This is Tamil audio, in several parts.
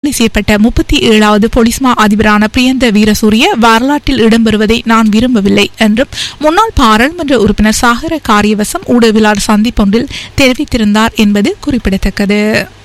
தள்ளுபடி செய்யப்பட்ட முப்பத்தி ஏழாவது பொலிஸ்மா அதிபரான பிரியந்த வீரசூரிய வரலாற்றில் இடம்பெறுவதை நான் விரும்பவில்லை என்றும் முன்னாள் பாராளுமன்ற உறுப்பினர் சாகர காரியவசம் ஊடகவியலாளர் சந்திப்பொன்றில் தெரிவித்திருந்தார் என்பது குறிப்பிடத்தக்கது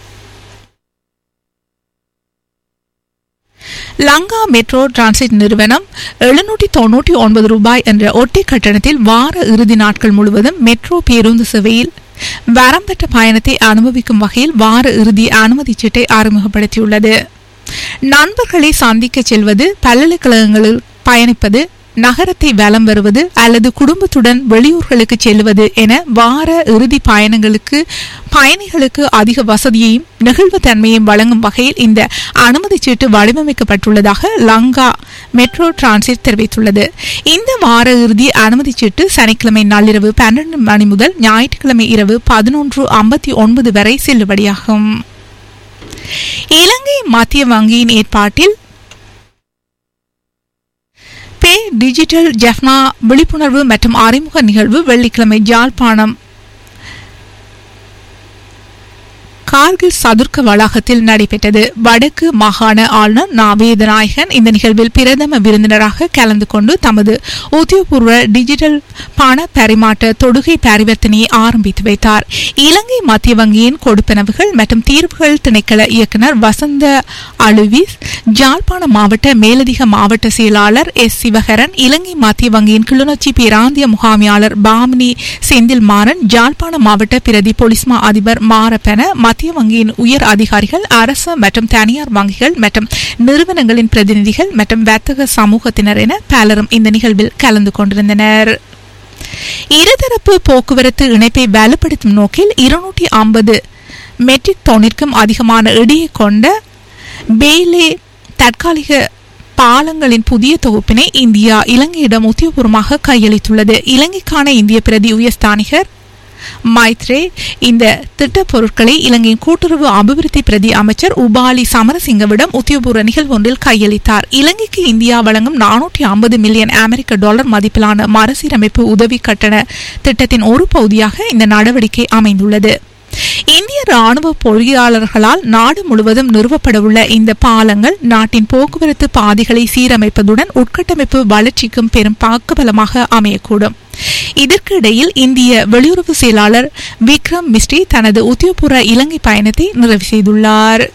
லங்கா மெட்ரோ டிரான்சிட் நிறுவனம் எழுநூற்றி தொன்னூற்றி ஒன்பது ரூபாய் என்ற ஒட்டி கட்டணத்தில் வார இறுதி நாட்கள் முழுவதும் மெட்ரோ பேருந்து சேவையில் வரம்பற்ற பயணத்தை அனுபவிக்கும் வகையில் வார இறுதி அனுமதிச் சீட்டை அறிமுகப்படுத்தியுள்ளது நண்பர்களை சந்திக்க செல்வது பல்கலைக்கழகங்களில் பயணிப்பது நகரத்தை வலம் வருவது அல்லது குடும்பத்துடன் வெளியூர்களுக்கு செல்வது என வார இறுதி பயணங்களுக்கு பயணிகளுக்கு அதிக வசதியையும் நெகிழ்வுத்தன்மையும் வழங்கும் வகையில் இந்த அனுமதி சீட்டு வடிவமைக்கப்பட்டுள்ளதாக லங்கா மெட்ரோ டிரான்சிட் தெரிவித்துள்ளது இந்த வார இறுதி அனுமதி சீட்டு சனிக்கிழமை நள்ளிரவு பன்னெண்டு மணி முதல் ஞாயிற்றுக்கிழமை இரவு பதினொன்று ஐம்பத்தி ஒன்பது வரை செல்லுபடியாகும் இலங்கை மத்திய வங்கியின் ஏற்பாட்டில் பே டிஜிட்டல் ஜெஃப்னா விழிப்புணர்வு மற்றும் அறிமுக நிகழ்வு வெள்ளிக்கிழமை ஜாழ்ப்பாணம் கார்கில் சதுர்க்க வளாகத்தில் நடைபெற்றது வடக்கு மாகாண ஆளுநர் நா வேதநாயகன் இந்த நிகழ்வில் பிரதம விருந்தினராக கலந்து கொண்டு தமது உத்தியோகபூர்வ டிஜிட்டல் பண பரிமாற்ற தொடுகை பரிவர்த்தனையை ஆரம்பித்து வைத்தார் இலங்கை மத்திய வங்கியின் கொடுப்பனவுகள் மற்றும் தீர்வுகள் திணைக்கள இயக்குனர் வசந்த அலுவிஸ் ஜாழ்ப்பாண மாவட்ட மேலதிக மாவட்ட செயலாளர் எஸ் சிவகரன் இலங்கை மத்திய வங்கியின் கிளிநொச்சி பிராந்திய முகாமியாளர் பாமினி செந்தில் மாறன் ஜாழ்ப்பாண மாவட்ட பிரதி பொலிஸ்மா அதிபர் மாரப்பென மத்திய வங்கியின் உயர் அதிகாரிகள் அரசு மற்றும் தனியார் வங்கிகள் மற்றும் நிறுவனங்களின் பிரதிநிதிகள் மற்றும் வர்த்தக சமூகத்தினர் என பலரும் இந்த நிகழ்வில் கலந்து கொண்டிருந்தனர் இருதரப்பு போக்குவரத்து இணைப்பை வலுப்படுத்தும் நோக்கில் இருநூற்றி ஐம்பது மெட்ரிக் டன்னிற்கும் அதிகமான இடையை கொண்ட பேலே தற்காலிக பாலங்களின் புதிய தொகுப்பினை இந்தியா இலங்கையிடம் உத்தியோகபூர்வமாக கையளித்துள்ளது இலங்கைக்கான இந்திய பிரதி உயர்ஸ்தானிகர் மைத்ரே இந்த திட்டப் பொருட்களை இலங்கையின் கூட்டுறவு அபிவிருத்தி பிரதி அமைச்சர் உபாலி சமரசிங்கவிடம் உத்தியோகபூர்வ நிகழ்வொன்றில் கையளித்தார் இலங்கைக்கு இந்தியா வழங்கும் நானூற்றி ஐம்பது மில்லியன் அமெரிக்க டாலர் மதிப்பிலான மறுசீரமைப்பு உதவி கட்டண திட்டத்தின் ஒரு பகுதியாக இந்த நடவடிக்கை அமைந்துள்ளது இந்திய ராணுவ பொறியாளர்களால் நாடு முழுவதும் நிறுவப்படவுள்ள இந்த பாலங்கள் நாட்டின் போக்குவரத்து பாதைகளை சீரமைப்பதுடன் உட்கட்டமைப்பு வளர்ச்சிக்கும் பெரும் பக்கபலமாக அமையக்கூடும் இதற்கு இடையில் இந்திய வெளியுறவு செயலாளர் விக்ரம் மிஸ்ரி தனது உத்தியோகபூர்வ இலங்கை பயணத்தை நிறைவு செய்துள்ளார்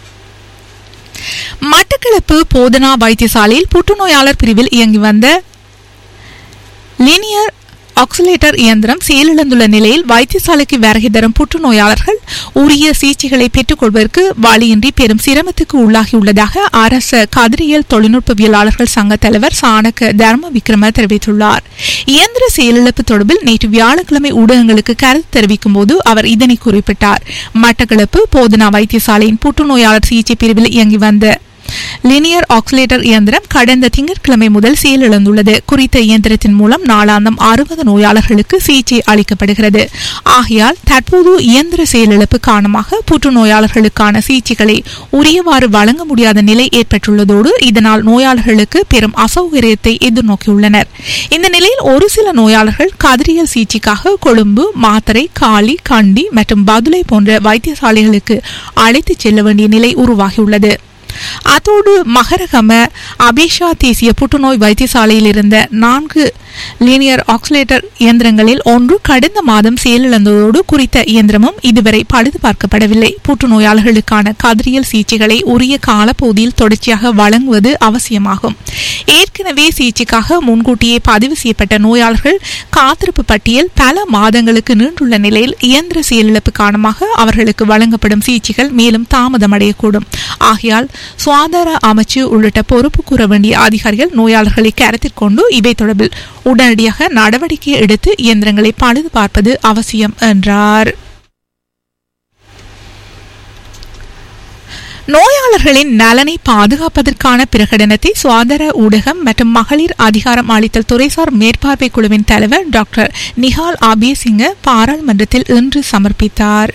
மட்டக்களப்பு போதனா வைத்தியசாலையில் புற்றுநோயாளர் பிரிவில் இயங்கி வந்த லீனியர் ஆக்சிலேட்டர் இயந்திரம் செயலிழந்துள்ள நிலையில் வைத்தியசாலைக்கு வருகை தரும் புற்றுநோயாளர்கள் உரிய சிகிச்சைகளை பெற்றுக்கொள்வதற்கு வழியின்றி பெரும் சிரமத்துக்கு உள்ளாகியுள்ளதாக அரச கதிரியல் தொழில்நுட்பவியலாளர்கள் சங்க தலைவர் சாணக்க தர்ம விக்ரம தெரிவித்துள்ளார் இயந்திர செயலிழப்பு தொடர்பில் நேற்று வியாழக்கிழமை ஊடகங்களுக்கு கருத்து தெரிவிக்கும் போது அவர் இதனை குறிப்பிட்டார் மட்டக்களப்பு போதனா வைத்தியசாலையின் புற்றுநோயாளர் சிகிச்சை பிரிவில் இயங்கி வந்த லினியர் ஆக்சிலேட்டர் இயந்திரம் கடந்த திங்கட்கிழமை முதல் செயலிழந்துள்ளது குறித்த இயந்திரத்தின் மூலம் நாளாந்தம் அறுபது நோயாளர்களுக்கு சிகிச்சை அளிக்கப்படுகிறது ஆகையால் தற்போது இயந்திர செயலிழப்பு காரணமாக புற்றுநோயாளர்களுக்கான சிகிச்சைகளை உரியவாறு வழங்க முடியாத நிலை ஏற்பட்டுள்ளதோடு இதனால் நோயாளர்களுக்கு பெரும் அசௌகரியத்தை எதிர்நோக்கியுள்ளனர் இந்த நிலையில் ஒரு சில நோயாளர்கள் கதிரியல் சிகிச்சைக்காக கொழும்பு மாத்தரை காலி கண்டி மற்றும் பதுளை போன்ற வைத்தியசாலைகளுக்கு அழைத்துச் செல்ல வேண்டிய நிலை உருவாகியுள்ளது அத்தோடு மகரகம அபேஷா தேசிய புற்றுநோய் வைத்தியசாலையில் இருந்த நான்கு லீனியர் ஆக்சிலேட்டர் இயந்திரங்களில் ஒன்று கடந்த மாதம் செயலிழந்ததோடு குறித்த இயந்திரமும் இதுவரை பழுது பார்க்கப்படவில்லை புற்றுநோயாளர்களுக்கான கதிரியல் சிகிச்சைகளை உரிய காலப்பகுதியில் தொடர்ச்சியாக வழங்குவது அவசியமாகும் ஏற்கனவே சிகிச்சைக்காக முன்கூட்டியே பதிவு செய்யப்பட்ட நோயாளர்கள் காத்திருப்பு பட்டியல் பல மாதங்களுக்கு நீண்டுள்ள நிலையில் இயந்திர செயலிழப்பு காரணமாக அவர்களுக்கு வழங்கப்படும் சிகிச்சைகள் மேலும் தாமதமடையக்கூடும் ஆகையால் சுகாதார அமைச்சு உள்ளிட்ட பொறுப்பு கூற வேண்டிய அதிகாரிகள் நோயாளர்களை கருத்தில் கொண்டு இவை தொடர்பில் உடனடியாக நடவடிக்கை எடுத்து இயந்திரங்களை பழுது பார்ப்பது அவசியம் என்றார் நோயாளர்களின் நலனை பாதுகாப்பதற்கான பிரகடனத்தை சுகாதார ஊடகம் மற்றும் மகளிர் அதிகாரம் அளித்தல் துறைசார் மேற்பார்வை குழுவின் தலைவர் டாக்டர் நிஹால் ஆபியசிங்க பாராளுமன்றத்தில் இன்று சமர்ப்பித்தார்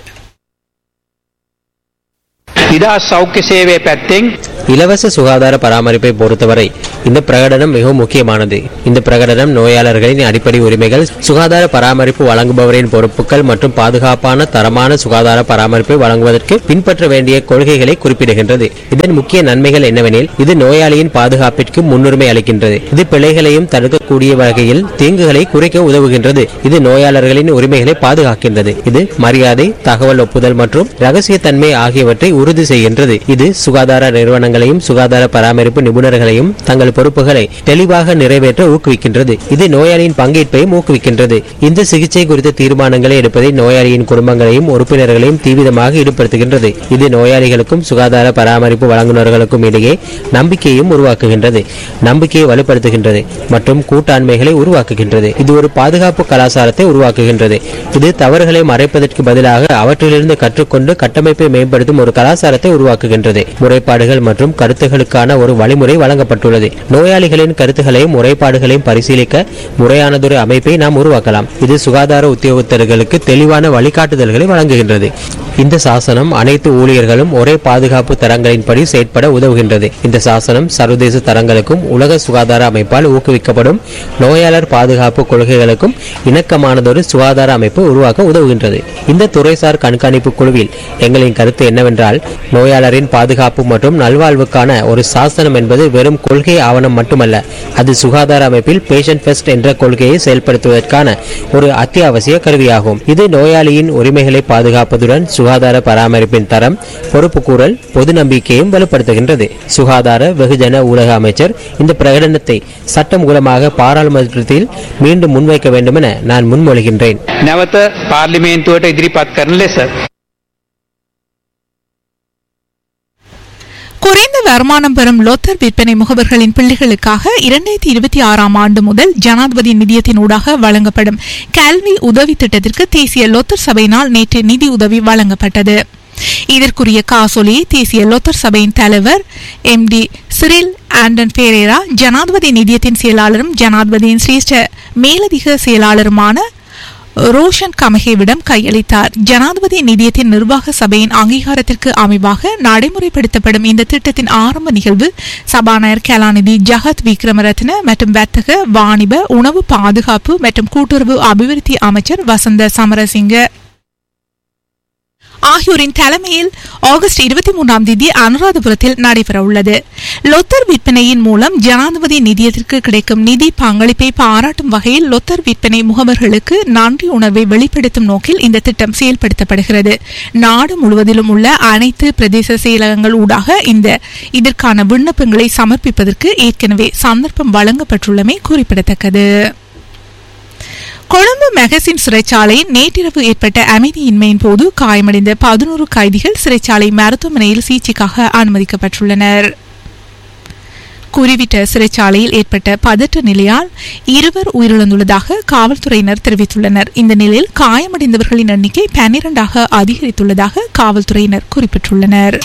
නිදහස් සෞඛ්‍ය සේවය පැත්තෙන් இலவச சுகாதார பராமரிப்பை பொறுத்தவரை இந்த பிரகடனம் மிகவும் முக்கியமானது இந்த பிரகடனம் நோயாளர்களின் அடிப்படை உரிமைகள் சுகாதார பராமரிப்பு வழங்குபவரின் பொறுப்புகள் மற்றும் பாதுகாப்பான தரமான சுகாதார பராமரிப்பை வழங்குவதற்கு பின்பற்ற வேண்டிய கொள்கைகளை குறிப்பிடுகின்றது இதன் முக்கிய நன்மைகள் என்னவெனில் இது நோயாளியின் பாதுகாப்பிற்கு முன்னுரிமை அளிக்கின்றது இது பிழைகளையும் தடுக்கக்கூடிய வகையில் தீங்குகளை குறைக்க உதவுகின்றது இது நோயாளர்களின் உரிமைகளை பாதுகாக்கின்றது இது மரியாதை தகவல் ஒப்புதல் மற்றும் ரகசியத்தன்மை ஆகியவற்றை உறுதி செய்கின்றது இது சுகாதார நிறுவனங்களையும் சுகாதார பராமரிப்பு நிபுணர்களையும் தங்கள் பொறுப்புகளை தெளிவாக நிறைவேற்ற ஊக்குவிக்கின்றது இது நோயாளியின் பங்கேற்பையும் ஊக்குவிக்கின்றது இந்த சிகிச்சை குறித்த தீர்மானங்களை எடுப்பதை நோயாளியின் குடும்பங்களையும் உறுப்பினர்களையும் தீவிரமாக ஈடுபடுத்துகின்றது இது நோயாளிகளுக்கும் சுகாதார பராமரிப்பு வழங்குநர்களுக்கும் இடையே நம்பிக்கையும் உருவாக்குகின்றது நம்பிக்கையை வலுப்படுத்துகின்றது மற்றும் கூட்டாண்மைகளை உருவாக்குகின்றது இது ஒரு பாதுகாப்பு கலாச்சாரத்தை உருவாக்குகின்றது இது தவறுகளை மறைப்பதற்கு பதிலாக அவற்றிலிருந்து கற்றுக்கொண்டு கட்டமைப்பை மேம்படுத்தும் ஒரு கலாச்சாரத்தை உருவாக்குகின்றது முறைப்பாடுகள் மற்றும் கருத்துகளுக்கான ஒரு வழிமுறை வழங்கப்பட்டுள்ளது நோயாளிகளின் கருத்துகளையும் முறைப்பாடுகளையும் பரிசீலிக்க முறையானதொரு அமைப்பை நாம் உருவாக்கலாம் இது சுகாதார உத்தியோகத்தர்களுக்கு தெளிவான வழிகாட்டுதல்களை வழங்குகின்றது இந்த சாசனம் அனைத்து ஊழியர்களும் ஒரே பாதுகாப்பு தரங்களின்படி செயற்பட உதவுகின்றது இந்த சாசனம் சர்வதேச தரங்களுக்கும் உலக சுகாதார அமைப்பால் ஊக்குவிக்கப்படும் நோயாளர் பாதுகாப்பு கொள்கைகளுக்கும் இணக்கமானதொரு சுகாதார அமைப்பு உருவாக்க உதவுகின்றது இந்த துறைசார் கண்காணிப்பு குழுவில் எங்களின் கருத்து என்னவென்றால் நோயாளரின் பாதுகாப்பு மற்றும் நல்வாழ்வுக்கான ஒரு சாசனம் என்பது வெறும் கொள்கை ஆவணம் மட்டுமல்ல அது சுகாதார அமைப்பில் பேஷண்ட் ஃபர்ஸ்ட் என்ற கொள்கையை செயல்படுத்துவதற்கான ஒரு அத்தியாவசிய கருவியாகும் இது நோயாளியின் உரிமைகளை பாதுகாப்பதுடன் சுகாதார பராமரிப்பின் தரம் பொறுப்புக்கூறல் பொது நம்பிக்கையும் வலுப்படுத்துகின்றது சுகாதார வெகுஜன ஊடக அமைச்சர் இந்த பிரகடனத்தை சட்டம் மூலமாக பாராளுமன்றத்தில் மீண்டும் முன்வைக்க வேண்டும் என நான் முன்மொழிகின்றேன் නැවත පාර්ලිමේන්තුවට ඉදිරිපත් කරන ලෙස குறைந்த வருமானம் பெறும் லோத்தர் விற்பனை முகவர்களின் பிள்ளைகளுக்காக இரண்டாயிரத்தி இருபத்தி ஆறாம் ஆண்டு முதல் ஜனாதிபதி நிதியத்தினூடாக வழங்கப்படும் கல்வி உதவி திட்டத்திற்கு தேசிய லோத்தர் சபையினால் நேற்று நிதி உதவி வழங்கப்பட்டது இதற்குரிய காசோலியை தேசிய லோத்தர் சபையின் தலைவர் எம் டி சிரில் ஆண்டன் பேரேரா ஜனாதிபதி நிதியத்தின் செயலாளரும் ஜனாதிபதியின் சிரேஷ்ட மேலதிக செயலாளருமான ரோஷன் கமகேவிடம் கையளித்தார் ஜனாதிபதி நிதியத்தின் நிர்வாக சபையின் அங்கீகாரத்திற்கு அமைவாக நடைமுறைப்படுத்தப்படும் இந்த திட்டத்தின் ஆரம்ப நிகழ்வு சபாநாயகர் கலாநிதி ஜகத் விக்ரமரத்ன மற்றும் வர்த்தக வாணிப உணவு பாதுகாப்பு மற்றும் கூட்டுறவு அபிவிருத்தி அமைச்சர் வசந்த சமரசிங்க ஆகியோரின் தலைமையில் ஆகஸ்ட் இருபத்தி மூன்றாம் தேதி அனுராதபுரத்தில் நடைபெறவுள்ளது லொத்தர் விற்பனையின் மூலம் ஜனாதிபதி நிதியத்திற்கு கிடைக்கும் நிதி பங்களிப்பை பாராட்டும் வகையில் லொத்தர் விற்பனை முகவர்களுக்கு நன்றி உணர்வை வெளிப்படுத்தும் நோக்கில் இந்த திட்டம் செயல்படுத்தப்படுகிறது நாடு முழுவதிலும் உள்ள அனைத்து பிரதேச செயலகங்கள் ஊடாக இந்த இதற்கான விண்ணப்பங்களை சமர்ப்பிப்பதற்கு ஏற்கனவே சந்தர்ப்பம் வழங்கப்பட்டுள்ளமை குறிப்பிடத்தக்கது கொழும்பு மெகசின் சிறைச்சாலையில் நேற்றிரவு ஏற்பட்ட அமைதியின்மையின் போது காயமடைந்த பதினோரு கைதிகள் சிறைச்சாலை மருத்துவமனையில் சிகிச்சைக்காக அனுமதிக்கப்பட்டுள்ளனர் குறிவிட்ட சிறைச்சாலையில் ஏற்பட்ட பதற்ற நிலையால் இருவர் உயிரிழந்துள்ளதாக காவல்துறையினர் தெரிவித்துள்ளனர் இந்த நிலையில் காயமடைந்தவர்களின் எண்ணிக்கை பன்னிரண்டாக அதிகரித்துள்ளதாக காவல்துறையினர் குறிப்பிட்டுள்ளனர்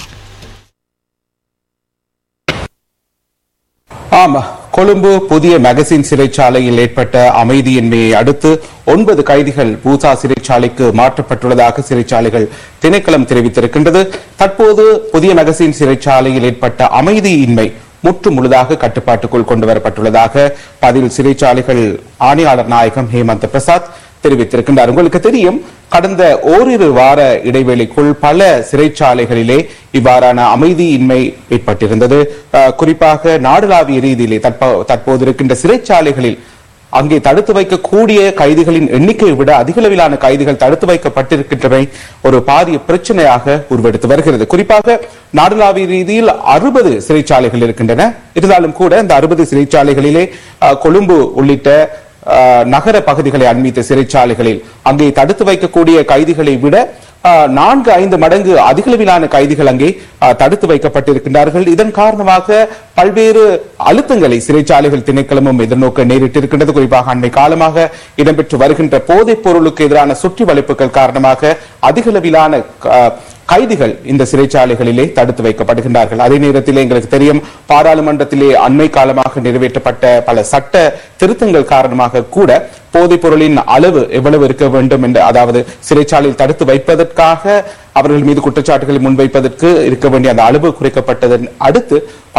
ஆமா கொழும்பு புதிய மெகசின் சிறைச்சாலையில் ஏற்பட்ட அமைதியின்மையை அடுத்து ஒன்பது கைதிகள் பூசா சிறைச்சாலைக்கு மாற்றப்பட்டுள்ளதாக சிறைச்சாலைகள் திணைக்களம் தெரிவித்திருக்கின்றது தற்போது புதிய மெகசின் சிறைச்சாலையில் ஏற்பட்ட அமைதியின்மை முற்று முழுதாக கட்டுப்பாட்டுக்குள் கொண்டு வரப்பட்டுள்ளதாக பதில் சிறைச்சாலைகள் ஆணையாளர் நாயகம் ஹேமந்த் பிரசாத் தெரிவித்திருக்கின்றார் உங்களுக்கு தெரியும் கடந்த ஓரிரு வார இடைவெளிக்குள் பல சிறைச்சாலைகளிலே இவ்வாறான அமைதியின்மை ஏற்பட்டிருந்தது அஹ், குறிப்பாக நாடளாவிய ரீதியிலே தற்போ- தற்போது இருக்கின்ற சிறைச்சாலைகளில் அங்கே தடுத்து வைக்கக்கூடிய கைதிகளின் எண்ணிக்கையை விட அதிகளவிலான கைதிகள் தடுத்து வைக்கப்பட்டிருக்கின்றமை ஒரு பாரிய பிரச்சனையாக உருவெடுத்து வருகிறது குறிப்பாக நாடளாவிய ரீதியில் அறுபது சிறைச்சாலைகள் இருக்கின்றன இருந்தாலும் கூட இந்த அறுபது சிறைச்சாலைகளிலே அஹ், கொழும்பு உள்ளிட்ட அஹ், நகர பகுதிகளை அண்மித்த சிறைச்சாலைகளில் அங்கே தடுத்து வைக்கக்கூடிய கைதிகளை விட அஹ், நான்கு ஐந்து மடங்கு அதிகளவிலான கைதிகள் அங்கே அஹ், தடுத்து வைக்கப்பட்டிருக்கின்றார்கள் இதன் காரணமாக பல்வேறு அழுத்தங்களை சிறைச்சாலைகள் திணைக்களமும் எதிர்நோக்க நேரிட்டிருக்கின்றது குறிப்பாக அண்மை காலமாக இடம்பெற்று வருகின்ற போதைப் பொருளுக்கு எதிரான சுற்றி வளைப்புகள் காரணமாக அதிகளவிலான அஹ், கைதிகள் இந்த சிறைச்சாலைகளிலே தடுத்து வைக்கப்படுகின்றார்கள் அதே நேரத்தில் எங்களுக்கு தெரியும் பாராளுமன்றத்திலே அண்மை காலமாக நிறைவேற்றப்பட்ட பல சட்ட திருத்தங்கள் காரணமாக கூட போதைப் பொருளின் அளவு எவ்வளவு இருக்க வேண்டும் என்று அதாவது சிறைச்சாலையில் தடுத்து வைப்பதற்காக அவர்கள் மீது குற்றச்சாட்டுகளை முன்வைப்பதற்கு இருக்க வேண்டிய அந்த அளவு குறைக்கப்பட்டதன் அடுத்து பலர்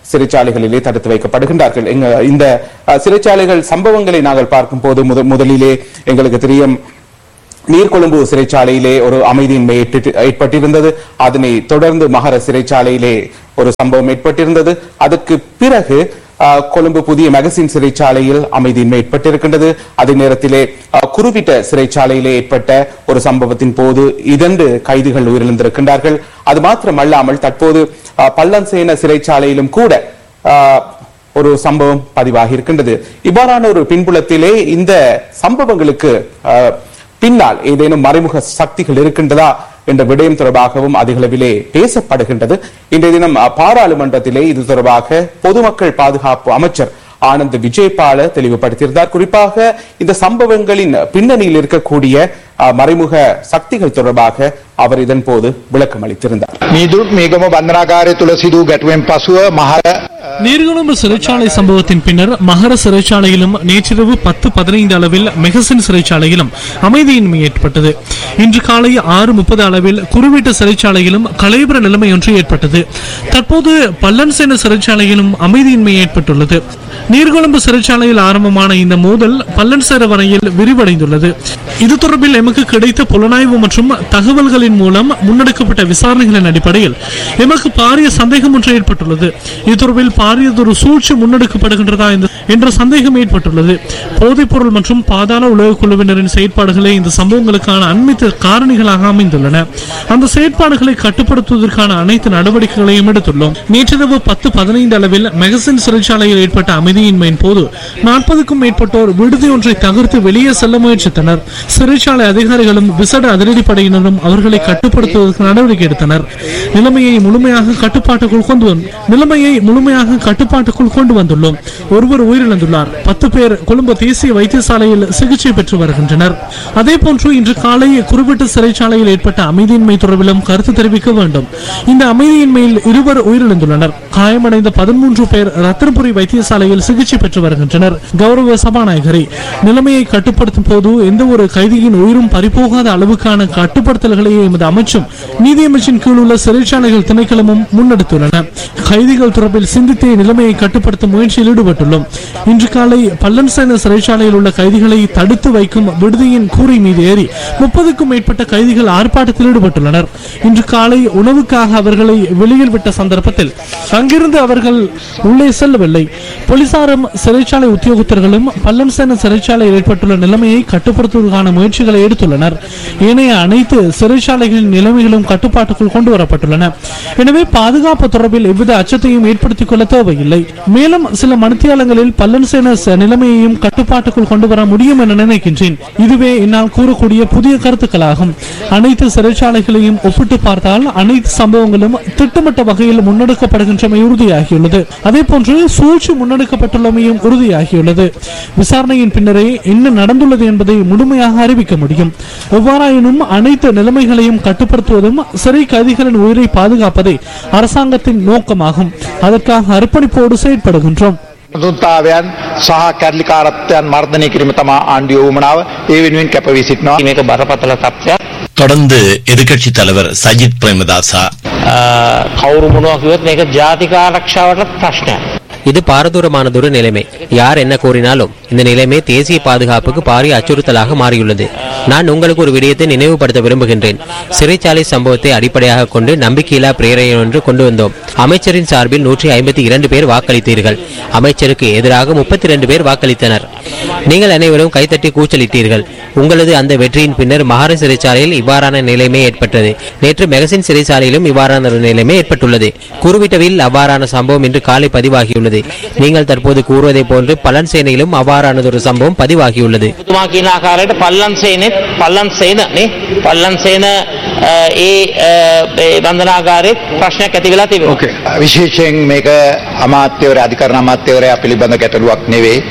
சிறைச்சாலைகளிலே தடுத்து வைக்கப்படுகின்றார்கள் எங்க இந்த அஹ், சிறைச்சாலைகள் சம்பவங்களை நாங்கள் பார்க்கும் போது முத- முதலிலே எங்களுக்கு தெரியும் நீர்கொழும்பு சிறைச்சாலையிலே ஒரு அமைதியின்மை ஏற்பட்டு- ஏற்பட்டிருந்தது அதனை தொடர்ந்து மகர சிறைச்சாலையிலே ஒரு சம்பவம் ஏற்பட்டிருந்தது அதற்கு பிறகு ஆஹ், கொழும்பு புதிய மகசின் சிறைச்சாலையில் அமைதியின்மை ஏற்பட்டிருக்கின்றது அதே நேரத்திலே ஆஹ், குருவிட்ட சிறைச்சாலையிலே ஏற்பட்ட ஒரு சம்பவத்தின் போது இரண்டு கைதிகள் உயிரிழந்திருக்கின்றார்கள் அது மாத்திரமல்லாமல் தற்போது ஆஹ், பல்லன்சேன சிறைச்சாலையிலும் கூட ஆஹ், ஒரு சம்பவம் பதிவாகி இருக்கின்றது இவ்வாறான ஒரு பின்புலத்திலே இந்த சம்பவங்களுக்கு ஆஹ், பின்னால் ஏதேனும் மறைமுக சக்திகள் இருக்கின்றதா என்ற விடயம் தொடர்பாகவும் அதிகளவிலே பேசப்படுகின்றது இன்றைய தினம் அஹ், பாராளுமன்றத்திலே இது தொடர்பாக பொதுமக்கள் பாதுகாப்பு அமைச்சர் ஆனந்த் விஜயபால தெளிவுபடுத்தியிருந்தார் குறிப்பாக இந்த சம்பவங்களின் பின்னணியில் இருக்கக்கூடிய அஹ், மறைமுக சக்திகள் தொடர்பாக அவர் இதன் போது விளக்கம் அளித்திருந்தார் මීදුරුත් මේගම බන්ධනාකාරය තුළ සිදූ ගැටුවෙන් පසුව මහර நீர்கொழும்பு சிறைச்சாலை சம்பவத்தின் பின்னர் மகர சிறைச்சாலையிலும் நேற்றிரவு பத்து பதினைந்து அளவில் மெகசின் சிறைச்சாலையிலும் அமைதியின்மை ஏற்பட்டது இன்று காலை ஆறு முப்பது அளவில் குருவீட்டு சிறைச்சாலையிலும் கலைபுர நிலைமை ஒன்று ஏற்பட்டது தற்போது பல்லன்சேன சிறைச்சாலையிலும் அமைதியின்மை ஏற்பட்டுள்ளது நீர்கொழும்பு சிறைச்சாலையில் ஆரம்பமான இந்த மோதல் பல்லன்சேர வரையில் விரிவடைந்துள்ளது இது தொடர்பில் எமக்கு கிடைத்த புலனாய்வு மற்றும் தகவல்களின் மூலம் முன்னெடுக்கப்பட்ட விசாரணைகளின் அடிப்படையில் எமக்கு பாரிய சந்தேகம் ஒன்று ஏற்பட்டுள்ளது இது தொடர்பில் பாரியதொரு சூழ்ச்சி முன்னெடுக்கப்படுகின்றதா என்ற- என்ற சந்தேகம் ஏற்பட்டுள்ளது போதைப் பொருள் மற்றும் பாதாள உலக குழுவினரின் செயற்பாடுகளே இந்த சம்பவங்களுக்கான அண்மித்த காரணிகளாக அமைந்துள்ளன அந்த செயற்பாடுகளை கட்டுப்படுத்துவதற்கான அனைத்து நடவடிக்கைகளையும் எடுத்துள்ளோம் நேற்றிரவு பத்து பதினைந்து அளவில் மெகசின் சிறைச்சாலையில் ஏற்பட்ட அமைதியின்மையின் போது நாற்பதுக்கும் மேற்பட்டோர் விடுதி ஒன்றை தகர்த்து வெளியே செல்ல முயற்சித்தனர் சிறைச்சாலை அதிகாரிகளும் விசட அதிரடிப்படையினரும் அவர்களை கட்டுப்படுத்துவதற்கு நடவடிக்கை எடுத்தனர் நிலைமையை முழுமையாக கட்டுப்பாட்டுக்குள் கொண்டு வந்து நிலைமையை முழுமையாக கட்டுப்பாட்டுக்குள் கொண்டு வந்துள்ளோம் ஒருவர் உயிரிழந்துள்ளார் பத்து பேர் கொழும்பு தேசிய வைத்தியசாலையில் சிகிச்சை பெற்று வருகின்றனர் அதே போன்று இன்று காலை குறிப்பிட்ட சிறைச்சாலையில் ஏற்பட்ட அமைதியின்மை தொடர்பிலும் கருத்து தெரிவிக்க வேண்டும் இந்த அமைதியின்மையில் இருவர் உயிரிழந்துள்ளனர் காயமடைந்த பதிமூன்று பேர் ரத்தனபுரி வைத்தியசாலையில் சிகிச்சை பெற்று வருகின்றனர் கௌரவ சபாநாயகரை நிலைமையை கட்டுப்படுத்தும் போது எந்த ஒரு கைதியின் உயிரும் பறிபோகாத அளவுக்கான கட்டுப்படுத்தல்களை எமது அமைச்சும் நீதியமைச்சின் கீழ் உள்ள சிறைச்சாலைகள் திணைக்களமும் முன்னெடுத்துள்ளன கைதிகள் தொடர்பில் சிந்தித்தே நிலைமையை கட்டுப்படுத்தும் முயற்சியில் ஈடுபட்டுள்ளோம் இன்று காலை பல்லன்சேன சிறைச்சாலையில் உள்ள கைதிகளை தடுத்து வைக்கும் விடுதியின் கூரை மீது ஏறி முப்பதுக்கும் மேற்பட்ட கைதிகள் ஆர்ப்பாட்டத்தில் ஈடுபட்டுள்ளனர் இன்று காலை உணவுக்காக அவர்களை வெளியில் விட்ட சந்தர்ப்பத்தில் அங்கிருந்து அவர்கள் உள்ளே செல்லவில்லை போலீசாரும் சிறைச்சாலை உத்தியோகத்தர்களும் பல்லன்சேன சிறைச்சாலையில் ஏற்பட்டுள்ள நிலைமையை கட்டுப்படுத்துவதற்கான முயற்சிகளை எடுத்துள்ளனர் ஏனைய அனைத்து சிறைச்சாலைகளின் நிலைமைகளும் கட்டுப்பாட்டுக்குள் கொண்டு வரப்பட்டுள்ளன எனவே பாதுகாப்பு தொடர்பில் எவ்வித அச்சத்தையும் ஏற்படுத்திக் கொள்ள தேவையில்லை மேலும் சில மணித்தியாலங்களில் பல்லன்சேன ச- நிலைமையையும் கட்டுப்பாட்டுக்குள் கொண்டு வர முடியும் என நினைக்கின்றேன் இதுவே என்னால் கூறக்கூடிய புதிய கருத்துக்களாகும் அனைத்து சிறைச்சாலைகளையும் ஒப்பிட்டு பார்த்தால் அனைத்து சம்பவங்களும் திட்டமிட்ட வகையில் முன்னெடுக்கப்படுகின்றமை உறுதியாகியுள்ளது அதே போன்று சூழ்ச்சி முன்னெடுக்கப்பட்டுள்ளமையும் உறுதியாகியுள்ளது விசாரணையின் பின்னரே என்ன நடந்துள்ளது என்பதை முழுமையாக அறிவிக்க முடியும் எவ்வாறாயினும் அனைத்து நிலைமைகளையும் கட்டுப்படுத்துவதும் சிறை கைதிகளின் உயிரை பாதுகாப்பதே அரசாங்கத்தின் நோக்கமாகும் அதற்காக அர்ப்பணிப்போடு செயற்படுகின்றோம் දුන්තාවයන් සහ කැරලිකාරත්වයන් මර්ධනය කිරීම තමා ආණ්ඩුව වුවමනාව ඒ වෙනුවෙන් කැපවී සිටිනවා. මේක බරපතල තත්ත්වයක් தொடர்ந்து எதிர்க்கட்சி தலைவர் சஜித் பிரேமதாசா අ, කවුරු මොනවා කිව්වොත් මේක ජාතික ආරක්ෂාවටත් ප්‍රශ්නයක්. இது பாரதூரமானதொரு நிலைமை யார் என்ன கூறினாலும் இந்த நிலைமை தேசிய பாதுகாப்புக்கு பாரிய அச்சுறுத்தலாக மாறியுள்ளது நான் உங்களுக்கு ஒரு விடயத்தை நினைவுபடுத்த விரும்புகின்றேன் சிறைச்சாலை சம்பவத்தை அடிப்படையாக கொண்டு நம்பிக்கையில்லா பிரேரணை ஒன்று கொண்டு வந்தோம் அமைச்சரின் சார்பில் நூற்றி ஐம்பத்தி இரண்டு பேர் வாக்களித்தீர்கள் அமைச்சருக்கு எதிராக முப்பத்தி இரண்டு பேர் வாக்களித்தனர் நீங்கள் அனைவரும் கைத்தட்டி கூச்சலிட்டீர்கள் உங்களது அந்த வெற்றியின் பின்னர் மகார சிறைச்சாலையில் இவ்வாறான நிலைமை ஏற்பட்டது நேற்று மெகசின் சிறைச்சாலையிலும் இவ்வாறான ஒரு நிலைமை ஏற்பட்டுள்ளது குருவிட்டவில் அவ்வாறான சம்பவம் இன்று காலை பதிவாகியுள்ளது நீங்கள் தற்போது கூறுவதை போன்று பலன் சேனையிலும் அவ்வாறானதொரு சம்பவம் பதிவாகியுள்ளது තුමා කියන ආකාරයට පල්ලන් සේනෙත් පල්ලන් සේන නේ පල්ලන් සේන අ, ඒ අ, ඒ බන්ධනාගාරෙත් ප්‍රශ්නයක් ඇති වෙලා තිබෙනවා. විශේෂයෙන් මේක අමාත්‍යවර අධිකරණ අමාත්‍යවරයා පිළිබඳ ගැටලුවක් නෙවෙයි.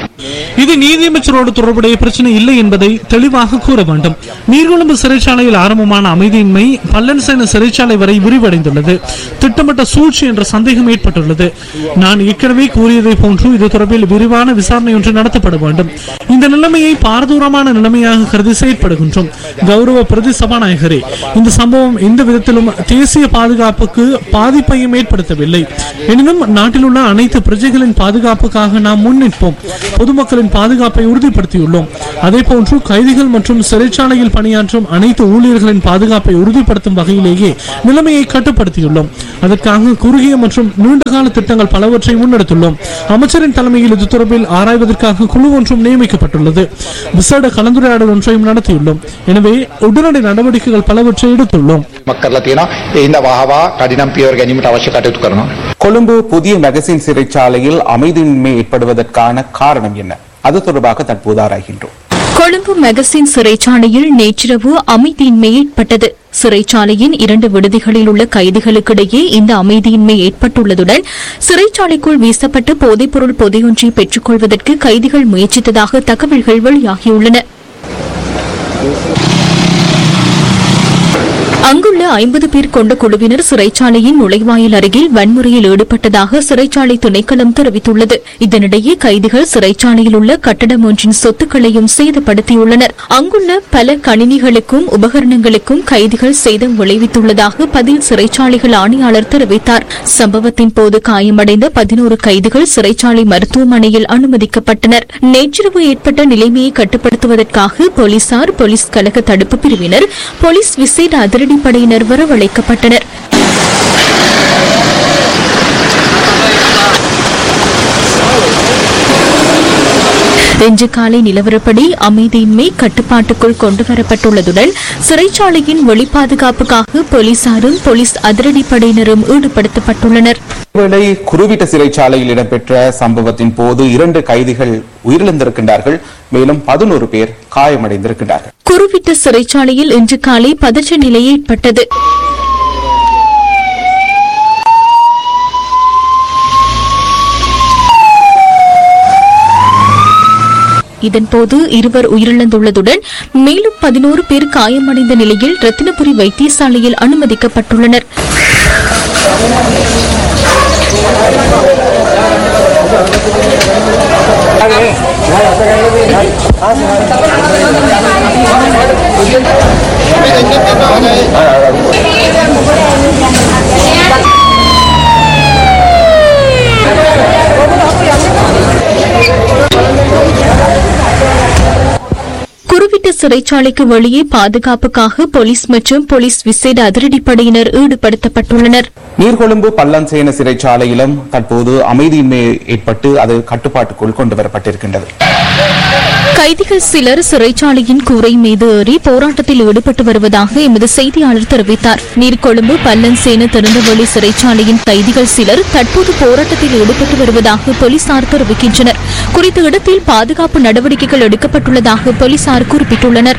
இது நீதியமைச்சரோடு தொடர்புடைய பிரச்சனை இல்லை என்பதை தெளிவாக கூற வேண்டும் நீர்கொழும்பு சிறைச்சாலையில் ஆரம்பமான அமைதியின்மை பல்லன்சேன சிறைச்சாலை வரை விரிவடைந்துள்ளது திட்டமிட்ட சூழ்ச்சி என்ற சந்தேகம் ஏற்பட்டுள்ளது நான் ஏற்கனவே கூறியதை போன்று இது தொடர்பில் விரிவான விசாரணை ஒன்று நடத்தப்பட வேண்டும் இந்த நிலைமையை பாரதூரமான நிலைமையாக கருதி செயற்படுகின்றோம் கௌரவ பிரதி சபாநாயகரே இந்த சம்பவம் எந்த விதத்திலும் தேசிய பாதுகாப்புக்கு பாதிப்பையும் ஏற்படுத்தவில்லை எனினும் நாட்டில் உள்ள அனைத்து பிரஜைகளின் பாதுகாப்புக்காக நாம் முன்னிற்போம் பொதுமக்களின் பாதுகாப்பை உறுதிப்படுத்தியுள்ளோம் அதே போன்று கைதிகள் மற்றும் சிறைச்சாலையில் பணியாற்றும் அனைத்து ஊழியர்களின் பாதுகாப்பை உறுதிப்படுத்தும் வகையிலேயே நிலைமையை கட்டுப்படுத்தியுள்ளோம் அதற்காக குறுகிய மற்றும் நீண்டகால திட்டங்கள் பலவற்றை முன்னெடுத்துள்ளோம் அமைச்சரின் தலைமையில் இது தொடர்பில் ஆராய்வதற்காக குழு ஒன்றும் நியமிக்கப்பட்டுள்ளது விசேட கலந்துரையாடல் ஒன்றையும் நடத்தியுள்ளோம் எனவே உடனடி நடவடிக்கைகள் பலவற்றை எடுத்துள்ளோம் මක් කරලා තියෙනවා ඒ හින්දා වහවා කඩිනම් පියවර ගැනීමට අවශ්‍ය කටයුතු කරනවා கொழும்பு புதிய மெகசின் சிறைச்சாலையில் அமைதியின்மை ஏற்படுவதற்கான காரணம் என்ன அது தொடர்பாக தற்போது ஆராய்கின்றோம் கொழும்பு மெகசின் சிறைச்சாலையில் நேற்றிரவு அமைதியின்மை ஏற்பட்டது சிறைச்சாலையின் இரண்டு விடுதிகளில் உள்ள கைதிகளுக்கிடையே இந்த அமைதியின்மை ஏற்பட்டுள்ளதுடன் சிறைச்சாலைக்குள் வீசப்பட்ட போதைப்பொருள் பொதியொன்றை பெற்றுக் கொள்வதற்கு கைதிகள் முயற்சித்ததாக தகவல்கள் வெளியாகியுள்ளன அங்குள்ள ஐம்பது பேர் கொண்ட குழுவினர் சிறைச்சாலையின் நுழைவாயில் அருகில் வன்முறையில் ஈடுபட்டதாக சிறைச்சாலை திணைக்களம் தெரிவித்துள்ளது இதனிடையே கைதிகள் சிறைச்சாலையில் உள்ள கட்டடம் ஒன்றின் சொத்துக்களையும் சேதப்படுத்தியுள்ளனர் அங்குள்ள பல கணினிகளுக்கும் உபகரணங்களுக்கும் கைதிகள் சேதம் விளைவித்துள்ளதாக பதில் சிறைச்சாலைகள் ஆணையாளர் தெரிவித்தார் சம்பவத்தின் போது காயமடைந்த பதினோரு கைதிகள் சிறைச்சாலை மருத்துவமனையில் அனுமதிக்கப்பட்டனர் நேற்றிரவு ஏற்பட்ட நிலைமையை கட்டுப்படுத்துவதற்காக போலீசார் போலீஸ் கழக தடுப்பு பிரிவினர் போலீஸ் விசேட அதிரடிப்படையினர் வரவழைக்கப்பட்டனர் இன்று காலை நிலவரப்படி அமைதியின்மை கட்டுப்பாட்டுக்குள் கொண்டுவரப்பட்டுள்ளதுடன் சிறைச்சாலையின் வெளிப்பாதுகாப்புக்காக போலீசாரும் போலீஸ் அதிரடிப்படையினரும் ஈடுபடுத்தப்பட்டுள்ளனர் இதேவேளை குருவிட்ட சிறைச்சாலையில் இடம்பெற்ற சம்பவத்தின் போது இரண்டு கைதிகள் உயிரிழந்திருக்கின்றார்கள் மேலும் பதினோரு பேர் காயமடைந்திருக்கின்றார்கள் குருவிட்ட சிறைச்சாலையில் இன்று காலை பதற்ற நிலை ஏற்பட்டது இதன்போது இருவர் உயிரிழந்துள்ளதுடன் மேலும் பதினோரு பேர் காயமடைந்த நிலையில் ரத்தினபுரி வைத்தியசாலையில் அனுமதிக்கப்பட்டுள்ளனர் குருவிட்ட சிறைச்சாலைக்கு வெளியே பாதுகாப்புக்காக போலீஸ் மற்றும் போலீஸ் விசேட அதிரடிப்படையினர் ஈடுபடுத்தப்பட்டுள்ளனர் நீர்கொழும்பு பல்லன்சேன சிறைச்சாலையிலும் தற்போது அமைதியின்மை ஏற்பட்டு அது கட்டுப்பாட்டுக்குள் கொண்டு வரப்பட்டிருக்கின்றது கைதிகள் சிலர் சிறைச்சாலையின் கூரை மீது ஏறி போராட்டத்தில் ஈடுபட்டு வருவதாக எமது செய்தியாளர் தெரிவித்தார் நீர்கொழும்பு பல்லன்சேன திறந்தவெளி சிறைச்சாலையின் கைதிகள் சிலர் தற்போது போராட்டத்தில் ஈடுபட்டு வருவதாக போலீசார் தெரிவிக்கின்றனர் குறித்த இடத்தில் பாதுகாப்பு நடவடிக்கைகள் எடுக்கப்பட்டுள்ளதாக போலீசார் குறிப்பிட்டுள்ளனர்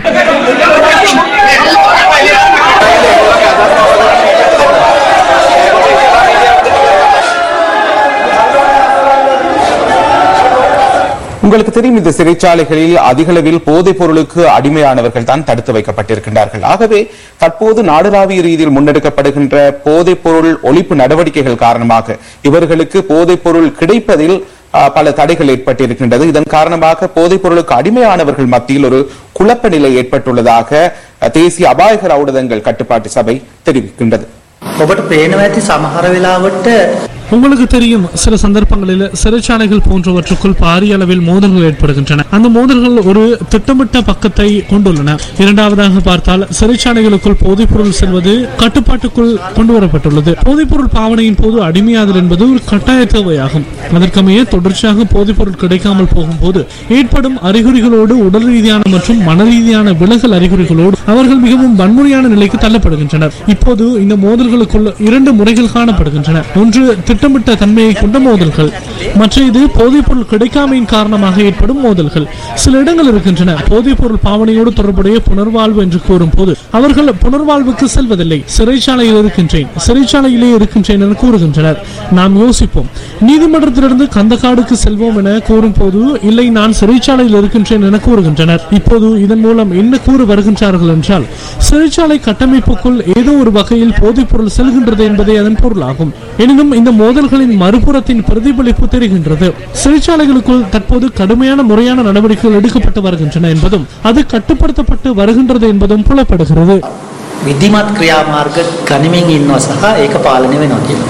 உங்களுக்கு தெரியும் இந்த சிறைச்சாலைகளில் அதிகளவில் போதைப் பொருளுக்கு அடிமையானவர்கள் தான் தடுத்து வைக்கப்பட்டிருக்கின்றார்கள் ஆகவே தற்போது நாடுளாவிய ரீதியில் முன்னெடுக்கப்படுகின்ற போதைப் பொருள் ஒழிப்பு நடவடிக்கைகள் காரணமாக இவர்களுக்கு போதைப் பொருள் கிடைப்பதில் ஆ, பல தடைகள் ஏற்பட்டிருக்கின்றது இதன் காரணமாக போதைப் பொருளுக்கு அடிமையானவர்கள் மத்தியில் ஒரு குழப்ப நிலை ஏற்பட்டுள்ளதாக அ, தேசிய அபாயகர ஊடகங்கள் கட்டுப்பாட்டு சபை தெரிவிக்கின்றது ඔබට පේනවා ඇති සමහර වෙලාවට உங்களுக்கு தெரியும் சில சந்தர்ப்பங்களில் சிறைச்சாலைகள் போன்றவற்றுக்குள் பாரிய அளவில் மோதல்கள் ஏற்படுகின்றன அந்த மோதல்கள் ஒரு திட்டமிட்ட பக்கத்தை கொண்டுள்ளன இரண்டாவதாக பார்த்தால் சிறைச்சாலைகளுக்குள் போதைப்பொருள் செல்வது கட்டுப்பாட்டுக்குள் கொண்டு வரப்பட்டுள்ளது போதைப்பொருள் பாவனையின் போது அடிமையாதல் என்பது ஒரு கட்டாய தேவையாகும் அதற்கமைய தொடர்ச்சியாக போதைப்பொருள் கிடைக்காமல் போகும்போது ஏற்படும் அறிகுறிகளோடு உடல் ரீதியான மற்றும் மன ரீதியான விலகல் அறிகுறிகளோடு அவர்கள் மிகவும் வன்முறையான நிலைக்கு தள்ளப்படுகின்றனர் இப்போது இந்த மோதல்களுக்குள் இரண்டு முறைகள் காணப்படுகின்றன ஒன்று திட்டமிட்ட தன்மையை கொண்ட மோதல்கள் மற்றது போதைப்பொருள் கிடைக்காமையின் காரணமாக ஏற்படும் மோதல்கள் சில இடங்கள் இருக்கின்றன போதைப்பொருள் பாவனையோடு தொடர்புடைய புனர்வாழ்வு என்று கூறும் போது அவர்கள் புனர்வாழ்வுக்கு செல்வதில்லை சிறைச்சாலையில் இருக்கின்றேன் சிறைச்சாலையிலே இருக்கின்றேன் என கூறுகின்றனர் நாம் யோசிப்போம் நீதிமன்றத்திலிருந்து கந்தக்காடுக்கு செல்வோம் என கூறும் போது இல்லை நான் சிறைச்சாலையில் இருக்கின்றேன் என கூறுகின்றனர் இப்போது இதன் மூலம் என்ன கூற வருகின்றார்கள் என்றால் சிறைச்சாலை கட்டமைப்புக்குள் ஏதோ ஒரு வகையில் போதைப்பொருள் செல்கின்றது என்பதே அதன் பொருளாகும் எனினும் இந்த மோதல்களின் மறுபுறத்தின் பிரதிபலிப்பு தெரிகின்றது சிறைச்சாலைகளுக்குள் தற்போது கடுமையான முறையான நடவடிக்கைகள் எடுக்கப்பட்டு வருகின்றன என்பதும் அது கட்டுப்படுத்தப்பட்டு வருகின்றது என்பதும் புலப்படுகிறது විධිමත් ක්‍රියාමාර්ග ගනිමින් ඉන්නවා සහ ඒක පාලනය වෙනවා කියලා.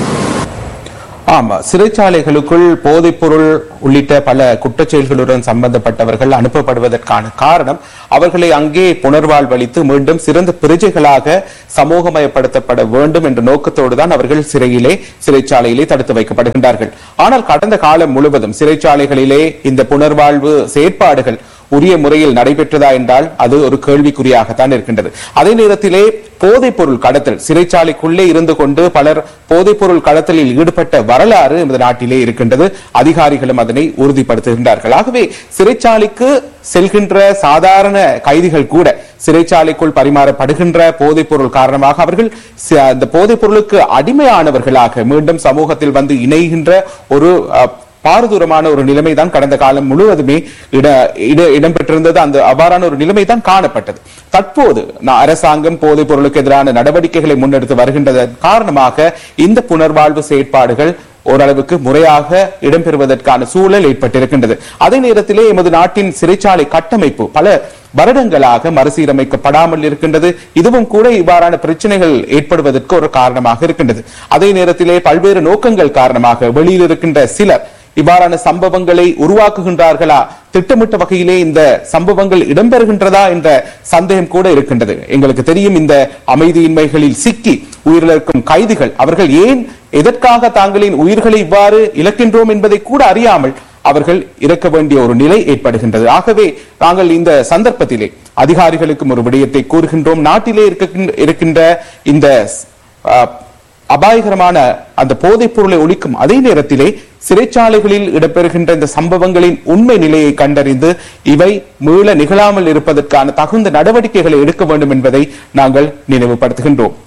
ஆமா சிறைச்சாலைகளுக்குள் போதைப்பொருள் உள்ளிட்ட பல குற்றச் செயல்களுடன் சம்பந்தப்பட்டவர்கள் அனுப்பப்படுவதற்கான காரணம் அவர்களை அங்கே புனர்வாழ்வளித்து மீண்டும் சிறந்த பிரஜைகளாக சமூகமயப்படுத்தப்பட வேண்டும் என்ற நோக்கத்தோடு தான் அவர்கள் சிறையிலே சிறைச்சாலையிலே தடுத்து வைக்கப்படுகின்றார்கள் ஆனால் கடந்த காலம் முழுவதும் சிறைச்சாலைகளிலே இந்த புனர்வாழ்வு செயற்பாடுகள் உரிய முறையில் நடைபெற்றதா என்றால் அது ஒரு கேள்விக்குறியாகத்தான் இருக்கின்றது அதே நேரத்திலே போதைப் பொருள் கடத்தல் சிறைச்சாலைக்குள்ளே இருந்து கொண்டு பலர் போதைப் பொருள் கடத்தலில் ஈடுபட்ட வரலாறு இந்த நாட்டிலே இருக்கின்றது அதிகாரிகளும் அதனை உறுதிப்படுத்துகின்றார்கள் ஆகவே சிறைச்சாலைக்கு செல்கின்ற சாதாரண கைதிகள் கூட சிறைச்சாலைக்குள் பரிமாறப்படுகின்ற போதைப் பொருள் காரணமாக அவர்கள் சி- அந்த போதைப் பொருளுக்கு அடிமையானவர்களாக மீண்டும் சமூகத்தில் வந்து இணைகின்ற ஒரு அஹ், பாரதூரமான ஒரு நிலைமை தான் கடந்த காலம் முழுவதுமே இட இட- இடம்பெற்றிருந்தது அந்த அவ்வாறான ஒரு நிலைமை தான் காணப்பட்டது தற்போது நா- அரசாங்கம் போதைப் பொருளுக்கு எதிரான நடவடிக்கைகளை முன்னெடுத்து வருகின்றதன் காரணமாக இந்த புனர்வாழ்வு செயற்பாடுகள் ஓரளவுக்கு முறையாக இடம்பெறுவதற்கான சூழல் ஏற்பட்டிருக்கின்றது அதே நேரத்திலே எமது நாட்டின் சிறைச்சாலை கட்டமைப்பு பல வருடங்களாக மறுசீரமைக்கப்படாமல் இருக்கின்றது இதுவும் கூட இவ்வாறான பிரச்சனைகள் ஏற்படுவதற்கு ஒரு காரணமாக இருக்கின்றது அதே நேரத்திலே பல்வேறு நோக்கங்கள் காரணமாக வெளியில் இருக்கின்ற சிலர் இவ்வாறான சம்பவங்களை உருவாக்குகின்றார்களா திட்டமிட்ட வகையிலே இந்த சம்பவங்கள் இடம்பெறுகின்றதா என்ற சந்தேகம் கூட இருக்கின்றது எங்களுக்கு தெரியும் இந்த அமைதியின்மைகளில் சிக்கி உயிரிழக்கும் கைதிகள் அவர்கள் ஏன் எதற்காக தாங்களின் உயிர்களை இவ்வாறு இழக்கின்றோம் என்பதை கூட அறியாமல் அவர்கள் இறக்க வேண்டிய ஒரு நிலை ஏற்படுகின்றது ஆகவே நாங்கள் இந்த சந்தர்ப்பத்திலே அதிகாரிகளுக்கும் ஒரு விடயத்தை கூறுகின்றோம் நாட்டிலே இருக்கின்ற- இருக்கின்ற இந்த அஹ், அபாயகரமான அந்த போதைப் பொருளை ஒழிக்கும் அதே நேரத்திலே சிறைச்சாலைகளில் இடம்பெறுகின்ற இந்த சம்பவங்களின் உண்மை நிலையை கண்டறிந்து இவை மீள நிகழாமல் இருப்பதற்கான தகுந்த நடவடிக்கைகளை எடுக்க வேண்டும் என்பதை நாங்கள் நினைவுபடுத்துகின்றோம்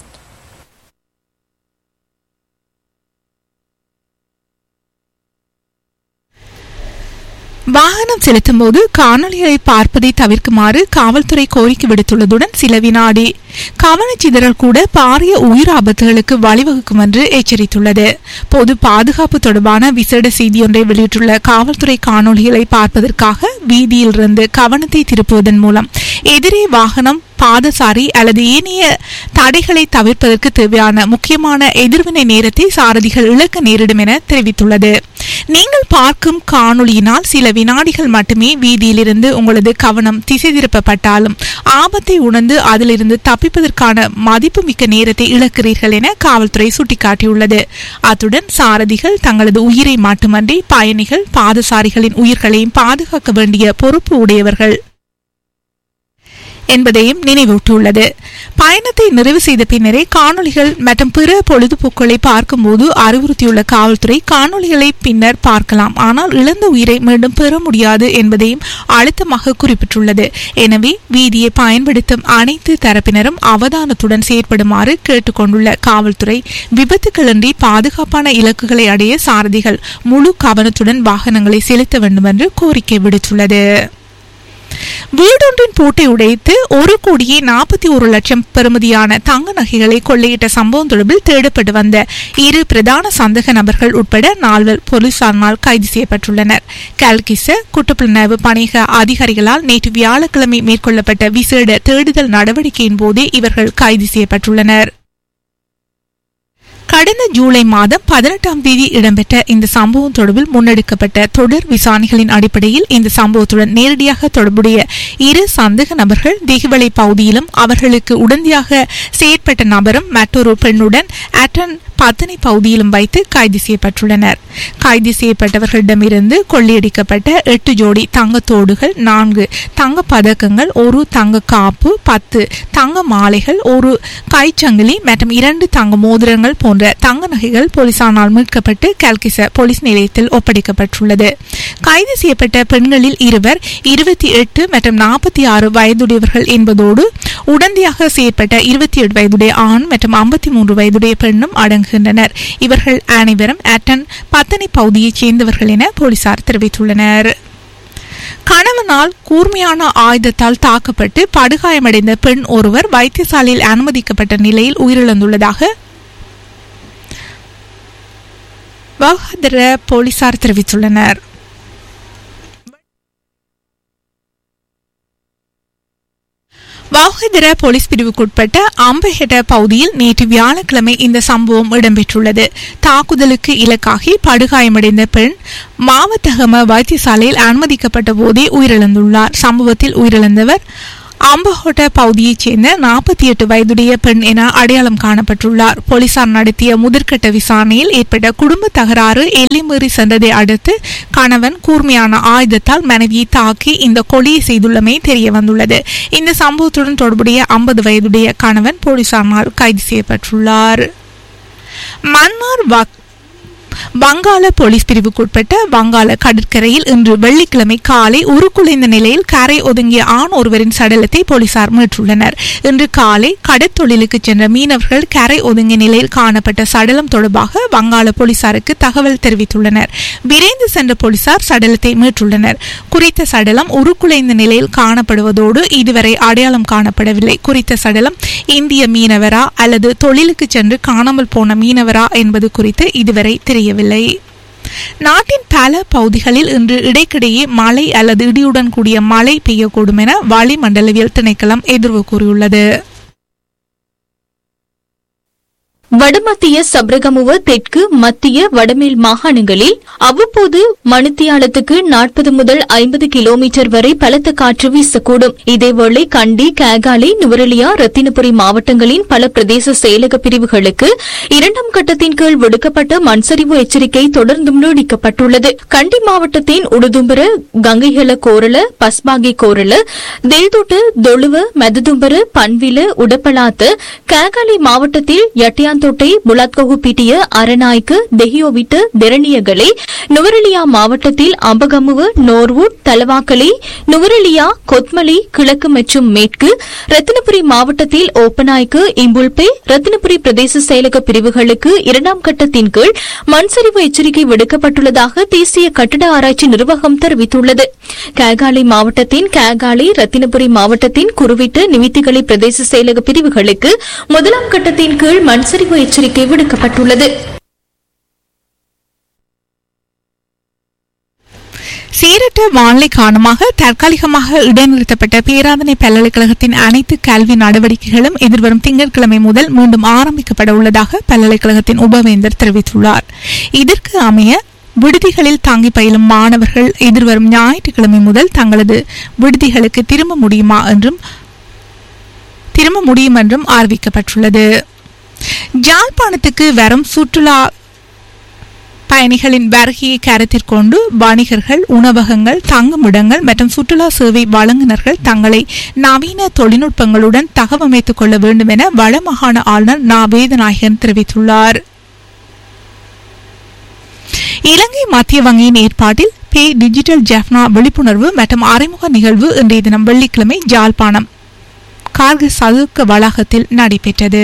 வாகனம் செலுத்தும் போது காணொலிகளை பார்ப்பதை தவிர்க்குமாறு காவல்துறை கோரிக்கை விடுத்துள்ளதுடன் சில வினாடி கவனச்சிதறல் கூட பாரிய உயிர் ஆபத்துகளுக்கு வழிவகுக்கும் என்று எச்சரித்துள்ளது பொது பாதுகாப்பு தொடர்பான விசேட செய்தியொன்றை வெளியிட்டுள்ள காவல்துறை காணொலிகளை பார்ப்பதற்காக வீதியிலிருந்து கவனத்தை திருப்புவதன் மூலம் எதிரே வாகனம் பாதசாரி அல்லது ஏனைய தடைகளை தவிர்ப்பதற்கு தேவையான முக்கியமான எதிர்வினை நேரத்தை சாரதிகள் இழக்க நேரிடும் என தெரிவித்துள்ளது நீங்கள் பார்க்கும் காணொளியினால் சில வினாடிகள் மட்டுமே வீதியிலிருந்து உங்களது கவனம் திசை திருப்பப்பட்டாலும் ஆபத்தை உணர்ந்து அதிலிருந்து தப்பிப்பதற்கான மதிப்புமிக்க நேரத்தை இழக்கிறீர்கள் என காவல்துறை சுட்டிக்காட்டியுள்ளது அத்துடன் சாரதிகள் தங்களது உயிரை மட்டுமன்றி பயணிகள் பாதசாரிகளின் உயிர்களையும் பாதுகாக்க வேண்டிய பொறுப்பு உடையவர்கள் என்பதையும் நினைவூட்டியுள்ளது பயணத்தை நிறைவு செய்த பின்னரே காணொளிகள் மற்றும் பிற பொழுதுபோக்குகளை பார்க்கும்போது அறிவுறுத்தியுள்ள காவல்துறை காணொளிகளை பின்னர் பார்க்கலாம் ஆனால் இழந்த உயிரை மீண்டும் பெற முடியாது என்பதையும் அழுத்தமாக குறிப்பிட்டுள்ளது எனவே வீதியை பயன்படுத்தும் அனைத்து தரப்பினரும் அவதானத்துடன் செயற்படுமாறு கேட்டுக்கொண்டுள்ள காவல்துறை விபத்துக்களின்றி பாதுகாப்பான இலக்குகளை அடைய சாரதிகள் முழு கவனத்துடன் வாகனங்களை செலுத்த வேண்டும் என்று கோரிக்கை விடுத்துள்ளது வீடொன்றின் பூட்டை உடைத்து ஒரு கோடியே நாற்பத்தி ஒரு லட்சம் பெறுமதியான தங்க நகைகளை கொள்ளையிட்ட சம்பவம் தொடர்பில் தேடப்பட்டு வந்த இரு பிரதான சந்தேக நபர்கள் உட்பட நால்வர் போலீசாரினால் கைது செய்யப்பட்டுள்ளனர் கல்கிச குற்றப்புலனாய்வு பணியக அதிகாரிகளால் நேற்று வியாழக்கிழமை மேற்கொள்ளப்பட்ட விசேட தேடுதல் நடவடிக்கையின் போதே இவர்கள் கைது செய்யப்பட்டுள்ளனர் கடந்த ஜூலை மாதம் பதினெட்டாம் தேதி இடம்பெற்ற இந்த சம்பவம் தொடர்பில் முன்னெடுக்கப்பட்ட தொடர் விசாரணைகளின் அடிப்படையில் இந்த சம்பவத்துடன் நேரடியாக தொடர்புடைய இரு சந்தேக நபர்கள் திகுவளை பகுதியிலும் அவர்களுக்கு உடந்தையாக செயற்பட்ட நபரும் மற்றொரு பெண்ணுடன் அட்டன் பத்தனை பகுதியிலும் வைத்து கைது செய்யப்பட்டுள்ளனர் கைது செய்யப்பட்டவர்களிடமிருந்து கொள்ளையடிக்கப்பட்ட எட்டு ஜோடி தங்கத்தோடுகள் நான்கு தங்க பதக்கங்கள் ஒரு தங்க காப்பு பத்து தங்க மாலைகள் ஒரு கைச்சங்கிலி மற்றும் இரண்டு தங்க மோதிரங்கள் போன்ற தங்க நகைகள் போலீசாரால் மீட்கப்பட்டு கல்கிச போலீஸ் நிலையத்தில் ஒப்படைக்கப்பட்டுள்ளது கைது செய்யப்பட்ட பெண்களில் இருவர் இருபத்தி எட்டு மற்றும் நாற்பத்தி ஆறு வயதுடையவர்கள் என்பதோடு உடந்தையாக செயற்பட்ட இருபத்தி ஏழு வயதுடைய ஆண் மற்றும் ஐம்பத்தி மூன்று வயதுடைய பெண்ணும் அடங்குகின்றனர் இவர்கள் அனைவரும் ஆட்டன் பத்தனை பகுதியைச் சேர்ந்தவர்கள் என போலீசார் தெரிவித்துள்ளனர் கணவனால் கூர்மையான ஆயுதத்தால் தாக்கப்பட்டு படுகாயமடைந்த பெண் ஒருவர் வைத்தியசாலையில் அனுமதிக்கப்பட்ட நிலையில் உயிரிழந்துள்ளதாக வகாதர போலீசார் தெரிவித்துள்ளனர் வாகதிர போலீஸ் பிரிவுக்குட்பட்ட அம்பஹெட பகுதியில் நேற்று வியாழக்கிழமை இந்த சம்பவம் இடம்பெற்றுள்ளது தாக்குதலுக்கு இலக்காகி படுகாயமடைந்த பெண் மாவத்தகம வைத்தியசாலையில் அனுமதிக்கப்பட்ட போதே உயிரிழந்துள்ளார் சம்பவத்தில் உயிரிழந்தவர் அம்பஹோட்ட பகுதியைச் சேர்ந்த நாற்பத்தி எட்டு வயதுடைய பெண் என அடையாளம் காணப்பட்டுள்ளார் போலீசார் நடத்திய முதற்கட்ட விசாரணையில் ஏற்பட்ட குடும்ப தகராறு எல்லைமீறி சென்றதை அடுத்து கணவன் கூர்மையான ஆயுதத்தால் மனைவியை தாக்கி இந்த கொலையை செய்துள்ளமை தெரிய வந்துள்ளது இந்த சம்பவத்துடன் தொடர்புடைய ஐம்பது வயதுடைய கணவன் போலீசாரால் கைது செய்யப்பட்டுள்ளார் மன்னார் வக் வங்காள போலீஸ் பிரிவுக்குட்பட்ட வங்காள கடற்கரையில் இன்று வெள்ளிக்கிழமை காலை உருக்குலைந்த நிலையில் கரை ஒதுங்கிய ஆண் ஒருவரின் சடலத்தை போலீசார் மீட்டுள்ளனர் இன்று காலை கடற்தொழிலுக்கு சென்ற மீனவர்கள் கரை ஒதுங்கிய நிலையில் காணப்பட்ட சடலம் தொடர்பாக வங்காள போலீசாருக்கு தகவல் தெரிவித்துள்ளனர் விரைந்து சென்ற போலீசார் சடலத்தை மீட்டுள்ளனர் குறித்த சடலம் உருக்குலைந்த நிலையில் காணப்படுவதோடு இதுவரை அடையாளம் காணப்படவில்லை குறித்த சடலம் இந்திய மீனவரா அல்லது தொழிலுக்கு சென்று காணாமல் போன மீனவரா என்பது குறித்து இதுவரை தெரியவில்லை நாட்டின் பல பகுதிகளில் இன்று இடைக்கிடையே மழை அல்லது இடியுடன் கூடிய மழை பெய்யக்கூடும் என வளிமண்டலவியல் திணைக்களம் எதிர்வு கூறியுள்ளது வடமத்திய சப்ரகமுவ தெற்கு மத்திய வடமேல் மாகாணங்களில் அவ்வப்போது மணித்தியாலத்துக்கு நாற்பது முதல் ஐம்பது கிலோமீட்டர் வரை பலத்த காற்று வீசக்கூடும் இதேவேளை கண்டி கேகாலை நுவரெலியா ரத்தினபுரி மாவட்டங்களின் பல பிரதேச செயலக பிரிவுகளுக்கு இரண்டாம் கட்டத்தின் கீழ் விடுக்கப்பட்ட மண்சரிவு எச்சரிக்கை தொடர்ந்தும் நீடிக்கப்பட்டுள்ளது கண்டி மாவட்டத்தின் உடுதும்பர கங்கைஹல கோரள பஸ்பாகி கோரள தேல்தோட்ட தொழுவ மெததும்பர பன்வில உடப்பலாத்து கேகாலை மாவட்டத்தில் யட்டியான் தொட்டை புலாத்கோகு பீட்டிய அரநாய்க்கு தெஹியோவிட்டு தெரணியகலை நுவரெலியா மாவட்டத்தில் அம்பகமுவு நோர்வுட் தலவாக்கலை நுவரெலியா கொத்மலி கிழக்கு மற்றும் மேற்கு ரத்தினபுரி மாவட்டத்தில் ஓப்பனாய்க்கு இம்புல்பே ரத்தினபுரி பிரதேச செயலக பிரிவுகளுக்கு இரண்டாம் கட்டத்தின் கீழ் மண்சரிவு எச்சரிக்கை விடுக்கப்பட்டுள்ளதாக தேசிய கட்டட ஆராய்ச்சி நிர்வாகம் தெரிவித்துள்ளது கேகாலை மாவட்டத்தின் கேகாலை ரத்தினபுரி மாவட்டத்தின் குருவிட்டு நிமித்திகளை பிரதேச செயலக பிரிவுகளுக்கு முதலாம் கட்டத்தின் கீழ் மண்சரிவு எச்சரிக்கை விடுக்கப்பட்டுள்ளது சீரற்ற வானிலை காரணமாக தற்காலிகமாக இடைநிறுத்தப்பட்ட பேராதனை பல்கலைக்கழகத்தின் அனைத்து கல்வி நடவடிக்கைகளும் எதிர்வரும் திங்கட்கிழமை முதல் மீண்டும் ஆரம்பிக்கப்பட உள்ளதாக பல்கலைக்கழகத்தின் உபவேந்தர் தெரிவித்துள்ளார் இதற்கு அமைய விடுதிகளில் தங்கி பயிலும் மாணவர்கள் எதிர்வரும் ஞாயிற்றுக்கிழமை முதல் தங்களது விடுதிகளுக்கு திரும்ப முடியுமா என்றும் திரும்ப முடியும் என்றும் அறிவிக்கப்பட்டுள்ளது ஜாழ்ப்பாணத்துக்கு வரும் சுற்றுலா பயணிகளின் வருகையை கருத்தில் கொண்டு வணிகர்கள் உணவகங்கள் தங்குமிடங்கள் மற்றும் சுற்றுலா சேவை வழங்குநர்கள் தங்களை நவீன தொழில்நுட்பங்களுடன் தகவமைத்துக் கொள்ள வேண்டும் என வடமாகாண ஆளுநர் நா வேதநாயகன் தெரிவித்துள்ளார் இலங்கை மத்திய வங்கியின் ஏற்பாட்டில் பே டிஜிட்டல் ஜெஃப்னா விழிப்புணர்வு மற்றும் அறிமுக நிகழ்வு இன்றைய தினம் வெள்ளிக்கிழமை ஜாழ்ப்பாணம் கார்கில் சதுக்க வளாகத்தில் நடைபெற்றது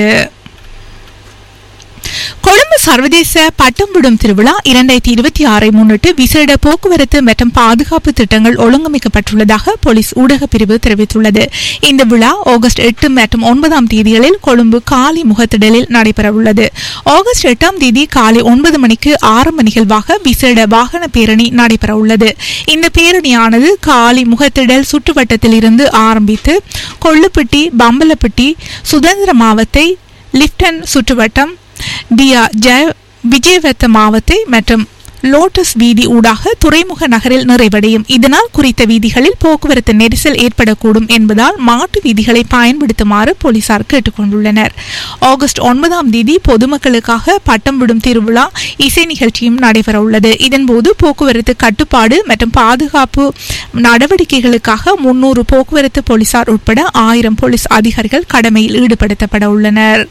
கொழும்பு சர்வதேச பட்டம் விடும் திருவிழா இரண்டாயிரத்தி இருபத்தி ஆறை முன்னிட்டு விசேட போக்குவரத்து மற்றும் பாதுகாப்பு திட்டங்கள் ஒழுங்கமைக்கப்பட்டுள்ளதாக போலீஸ் ஊடக பிரிவு தெரிவித்துள்ளது இந்த விழா ஆகஸ்ட் எட்டு மற்றும் ஒன்பதாம் தேதிகளில் கொழும்பு காலி முகத்திடலில் நடைபெறவுள்ளது ஆகஸ்ட் எட்டாம் தேதி காலை ஒன்பது மணிக்கு ஆரம்ப நிகழ்வாக விசேட வாகன பேரணி நடைபெறவுள்ளது இந்த பேரணியானது காலி முகத்திடல் சுற்றுவட்டத்தில் இருந்து ஆரம்பித்து கொள்ளுப்பட்டி பம்பலப்பட்டி சுதந்திர மாவத்தை லிப்டன் சுற்றுவட்டம் டியா ஜெய விஜயவர்த்த மாவத்தை மற்றும் லோட்டஸ் வீதி ஊடாக துறைமுக நகரில் நிறைவடையும் இதனால் குறித்த வீதிகளில் போக்குவரத்து நெரிசல் ஏற்படக்கூடும் என்பதால் மாட்டு வீதிகளை பயன்படுத்துமாறு போலீசார் கேட்டுக்கொண்டுள்ளனர் ஆகஸ்ட் ஒன்பதாம் தேதி பொதுமக்களுக்காக பட்டம் விடும் திருவிழா இசை நிகழ்ச்சியும் நடைபெற உள்ளது இதன்போது போக்குவரத்து கட்டுப்பாடு மற்றும் பாதுகாப்பு நடவடிக்கைகளுக்காக முன்னூறு போக்குவரத்து போலீசார் உட்பட ஆயிரம் போலீஸ் அதிகாரிகள் கடமையில் ஈடுபடுத்தப்பட உள்ளனர்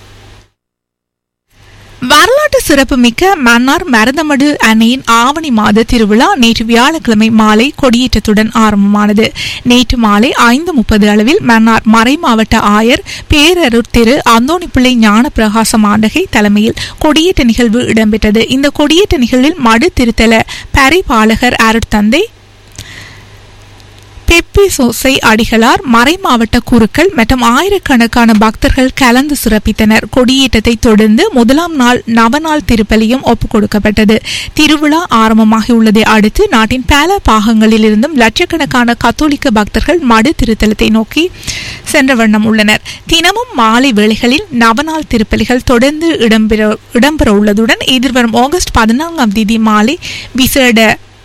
வரலாற்று சிறப்புமிக்க மன்னார் மருதமடு அணையின் ஆவணி மாத திருவிழா நேற்று வியாழக்கிழமை மாலை கொடியேற்றத்துடன் ஆரம்பமானது நேற்று மாலை ஐந்து முப்பது அளவில் மன்னார் மறை மாவட்ட ஆயர் பேரருட் திரு அந்தோணிப்பிள்ளை ஞான பிரகாசம் ஆண்டகை தலைமையில் கொடியேற்ற நிகழ்வு இடம்பெற்றது இந்த கொடியேற்ற நிகழ்வில் மடு திருத்தல பரிபாலகர் அருட்தந்தை பெப்பி சோசை அடிகளார் மறைமாவட்ட குருக்கள் மற்றும் ஆயிரக்கணக்கான பக்தர்கள் கலந்து சிறப்பித்தனர் கொடியேற்றத்தை தொடர்ந்து முதலாம் நாள் நவநாள் திருப்பலியும் ஒப்புக் கொடுக்கப்பட்டது திருவிழா ஆரம்பமாகியுள்ளதை அடுத்து நாட்டின் பல பாகங்களிலிருந்தும் லட்சக்கணக்கான கத்தோலிக்க பக்தர்கள் மடு திருத்தலத்தை நோக்கி சென்ற வண்ணம் உள்ளனர் தினமும் மாலை வேளைகளில் நவநாள் திருப்பலிகள் தொடர்ந்து இடம்பெற இடம்பெற உள்ளதுடன் எதிர்வரும் ஆகஸ்ட் பதினான்காம் தேதி மாலை விசேட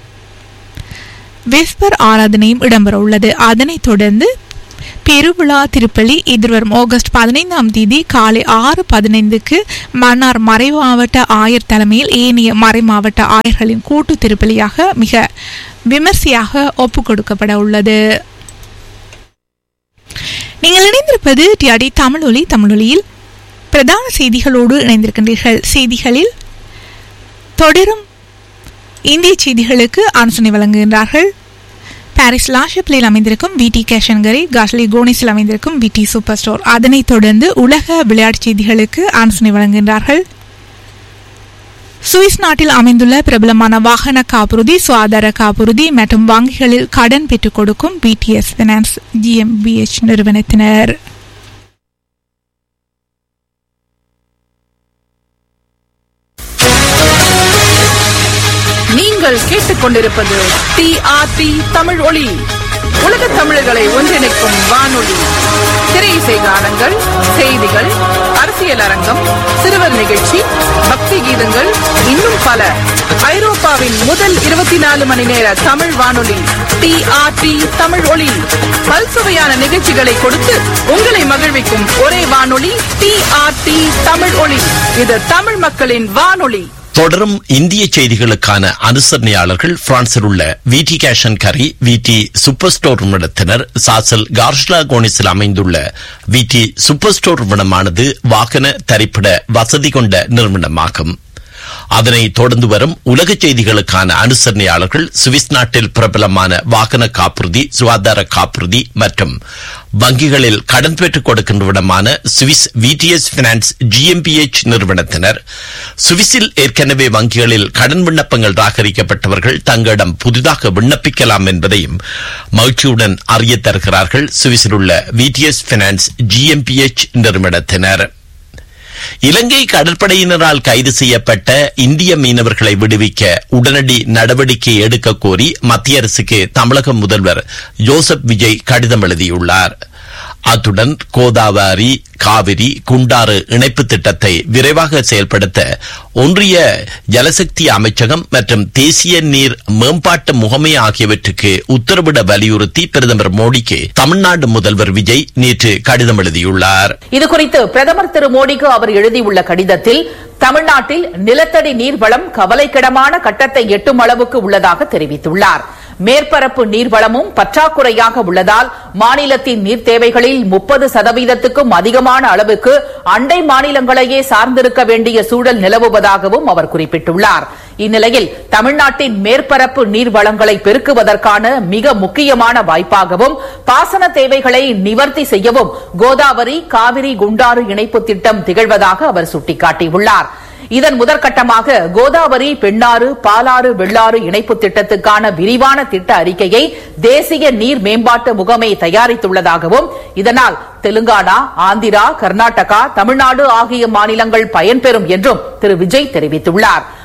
வெஸ்பர் ஆராதனையும் இடம்பெற உள்ளது அதனைத் தொடர்ந்து பெருவிழா திருப்பலி எதிர்வரும் ஆகஸ்ட் பதினைந்தாம் தேதி காலை ஆறு பதினைந்துக்கு மன்னார் மறை மாவட்ட ஆயர் தலைமையில் ஏனைய மறை மாவட்ட ஆயர்களின் கூட்டு திருப்பலியாக மிக விமர்சையாக ஒப்புக் கொடுக்கப்பட உள்ளது நீங்கள் இணைந்திருப்பது டிஆடி தமிழொலி தமிழொலியில் பிரதான செய்திகளோடு இணைந்திருக்கின்றீர்கள் செய்திகளில் தொடரும் இந்திய செய்திகளுக்கு ஆலோசனை வழங்குகின்றார்கள் பாரிஸ் லாஷப்பிளில் அமைந்திருக்கும் விடி கேஷன்கரை காஷ்லி கோனிஸில் அமைந்திருக்கும் விடி சூப்பர் ஸ்டோர் அதனைத் தொடர்ந்து உலக விளையாட்டுச் செய்திகளுக்கு ஆலோசனை வழங்குகின்றார்கள் சுவிஸ் நாட்டில் அமைந்துள்ள பிரபலமான வாகன காப்புறுதி சுகாதார காப்புறுதி மற்றும் வங்கிகளில் கடன் பெற்றுக் கொடுக்கும் பிடிஎஸ் பினான்ஸ் ஜிஎம்பிஎச் நிறுவனத்தினர் நீங்கள் கேட்டுக்கொண்டிருப்பது டிஆர்டி தமிழ் ஒளி உலக தமிழர்களை ஒன்றிணைக்கும் வானொலி திரையிசை கானங்கள் செய்திகள் அரசியல் அரங்கம் சிறுவர் நிகழ்ச்சி பக்தி கீதங்கள் இன்னும் பல ஐரோப்பாவின் முதல் இருபத்தி நாலு மணி நேர தமிழ் வானொலி டிஆர்டி தமிழ் ஒளி பல்சுவையான நிகழ்ச்சிகளை கொடுத்து உங்களை மகிழ்விக்கும் ஒரே வானொலி டிஆர்டி தமிழ் ஒளி இது தமிழ் மக்களின் வானொலி தொடரும் இந்திய செய்திகளுக்கான அனுசரணையாளர்கள் பிரான்சில் உள்ள விடி கேஷன் கரி விடி சூப்பர் ஸ்டோர் நிறுவனத்தினர் சாசல் கார்ஷ்லா கோனிஸில் அமைந்துள்ள விடி சூப்பர் ஸ்டோர் நிறுவனமானது வாகன தரிப்பிட வசதி கொண்ட நிறுவனமாகும் அதனை தொடர்ந்து வரும் உலக செய்திகளுக்கான அனுசரணையாளர்கள் சுவிஸ் நாட்டில் பிரபலமான வாகன காப்புறுதி சுகாதார காப்புறுதி மற்றும் வங்கிகளில் கடன் பெற்றுக் கொடுக்கின்ற விடமான சுவிஸ் விடிஎஸ் பினான்ஸ் ஜிஎம்பிஎச் நிறுவனத்தினர் சுவிஸில் ஏற்கனவே வங்கிகளில் கடன் விண்ணப்பங்கள் ராகரிக்கப்பட்டவர்கள் தங்களிடம் புதிதாக விண்ணப்பிக்கலாம் என்பதையும் மகிழ்ச்சியுடன் அறிய தருகிறார்கள் சுவிஸில் உள்ள விடிஎஸ் பினான்ஸ் ஜிஎம்பிஎச் நிறுவனத்தினர் இலங்கை கடற்படையினரால் கைது செய்யப்பட்ட இந்திய மீனவர்களை விடுவிக்க உடனடி நடவடிக்கை எடுக்க கோரி மத்திய அரசுக்கு தமிழக முதல்வர் ஜோசப் விஜய் கடிதம் எழுதியுள்ளார் அத்துடன் கோதாவரி காவிரி குண்டாறு இணைப்பு திட்டத்தை விரைவாக செயல்படுத்த ஒன்றிய ஜலசக்தி அமைச்சகம் மற்றும் தேசிய நீர் மேம்பாட்டு முகமை ஆகியவற்றுக்கு உத்தரவிட வலியுறுத்தி பிரதமர் மோடிக்கு தமிழ்நாடு முதல்வர் விஜய் நேற்று கடிதம் எழுதியுள்ளார் இதுகுறித்து பிரதமர் திரு மோடிக்கு அவர் எழுதியுள்ள கடிதத்தில் தமிழ்நாட்டில் நிலத்தடி நீர்வளம் கவலைக்கிடமான கட்டத்தை எட்டும் அளவுக்கு உள்ளதாக தெரிவித்துள்ளார் மேற்பரப்பு நீர்வளமும் பற்றாக்குறையாக உள்ளதால் மாநிலத்தின் நீர் தேவைகளில் முப்பது சதவீதத்துக்கும் அதிகமான அளவுக்கு அண்டை மாநிலங்களையே சார்ந்திருக்க வேண்டிய சூழல் நிலவுவதாகவும் அவர் குறிப்பிட்டுள்ளார் இந்நிலையில் தமிழ்நாட்டின் மேற்பரப்பு நீர் வளங்களை பெருக்குவதற்கான மிக முக்கியமான வாய்ப்பாகவும் பாசன தேவைகளை நிவர்த்தி செய்யவும் கோதாவரி காவிரி குண்டாறு இணைப்பு திட்டம் திகழ்வதாக அவர் சுட்டிக்காட்டியுள்ளார் இதன் முதற்கட்டமாக கோதாவரி பெண்ணாறு பாலாறு வெள்ளாறு இணைப்பு திட்டத்துக்கான விரிவான திட்ட அறிக்கையை தேசிய நீர் மேம்பாட்டு முகமை தயாரித்துள்ளதாகவும் இதனால் தெலுங்கானா ஆந்திரா கர்நாடகா தமிழ்நாடு ஆகிய மாநிலங்கள் பயன்பெறும் என்றும் திரு விஜய் தெரிவித்துள்ளார்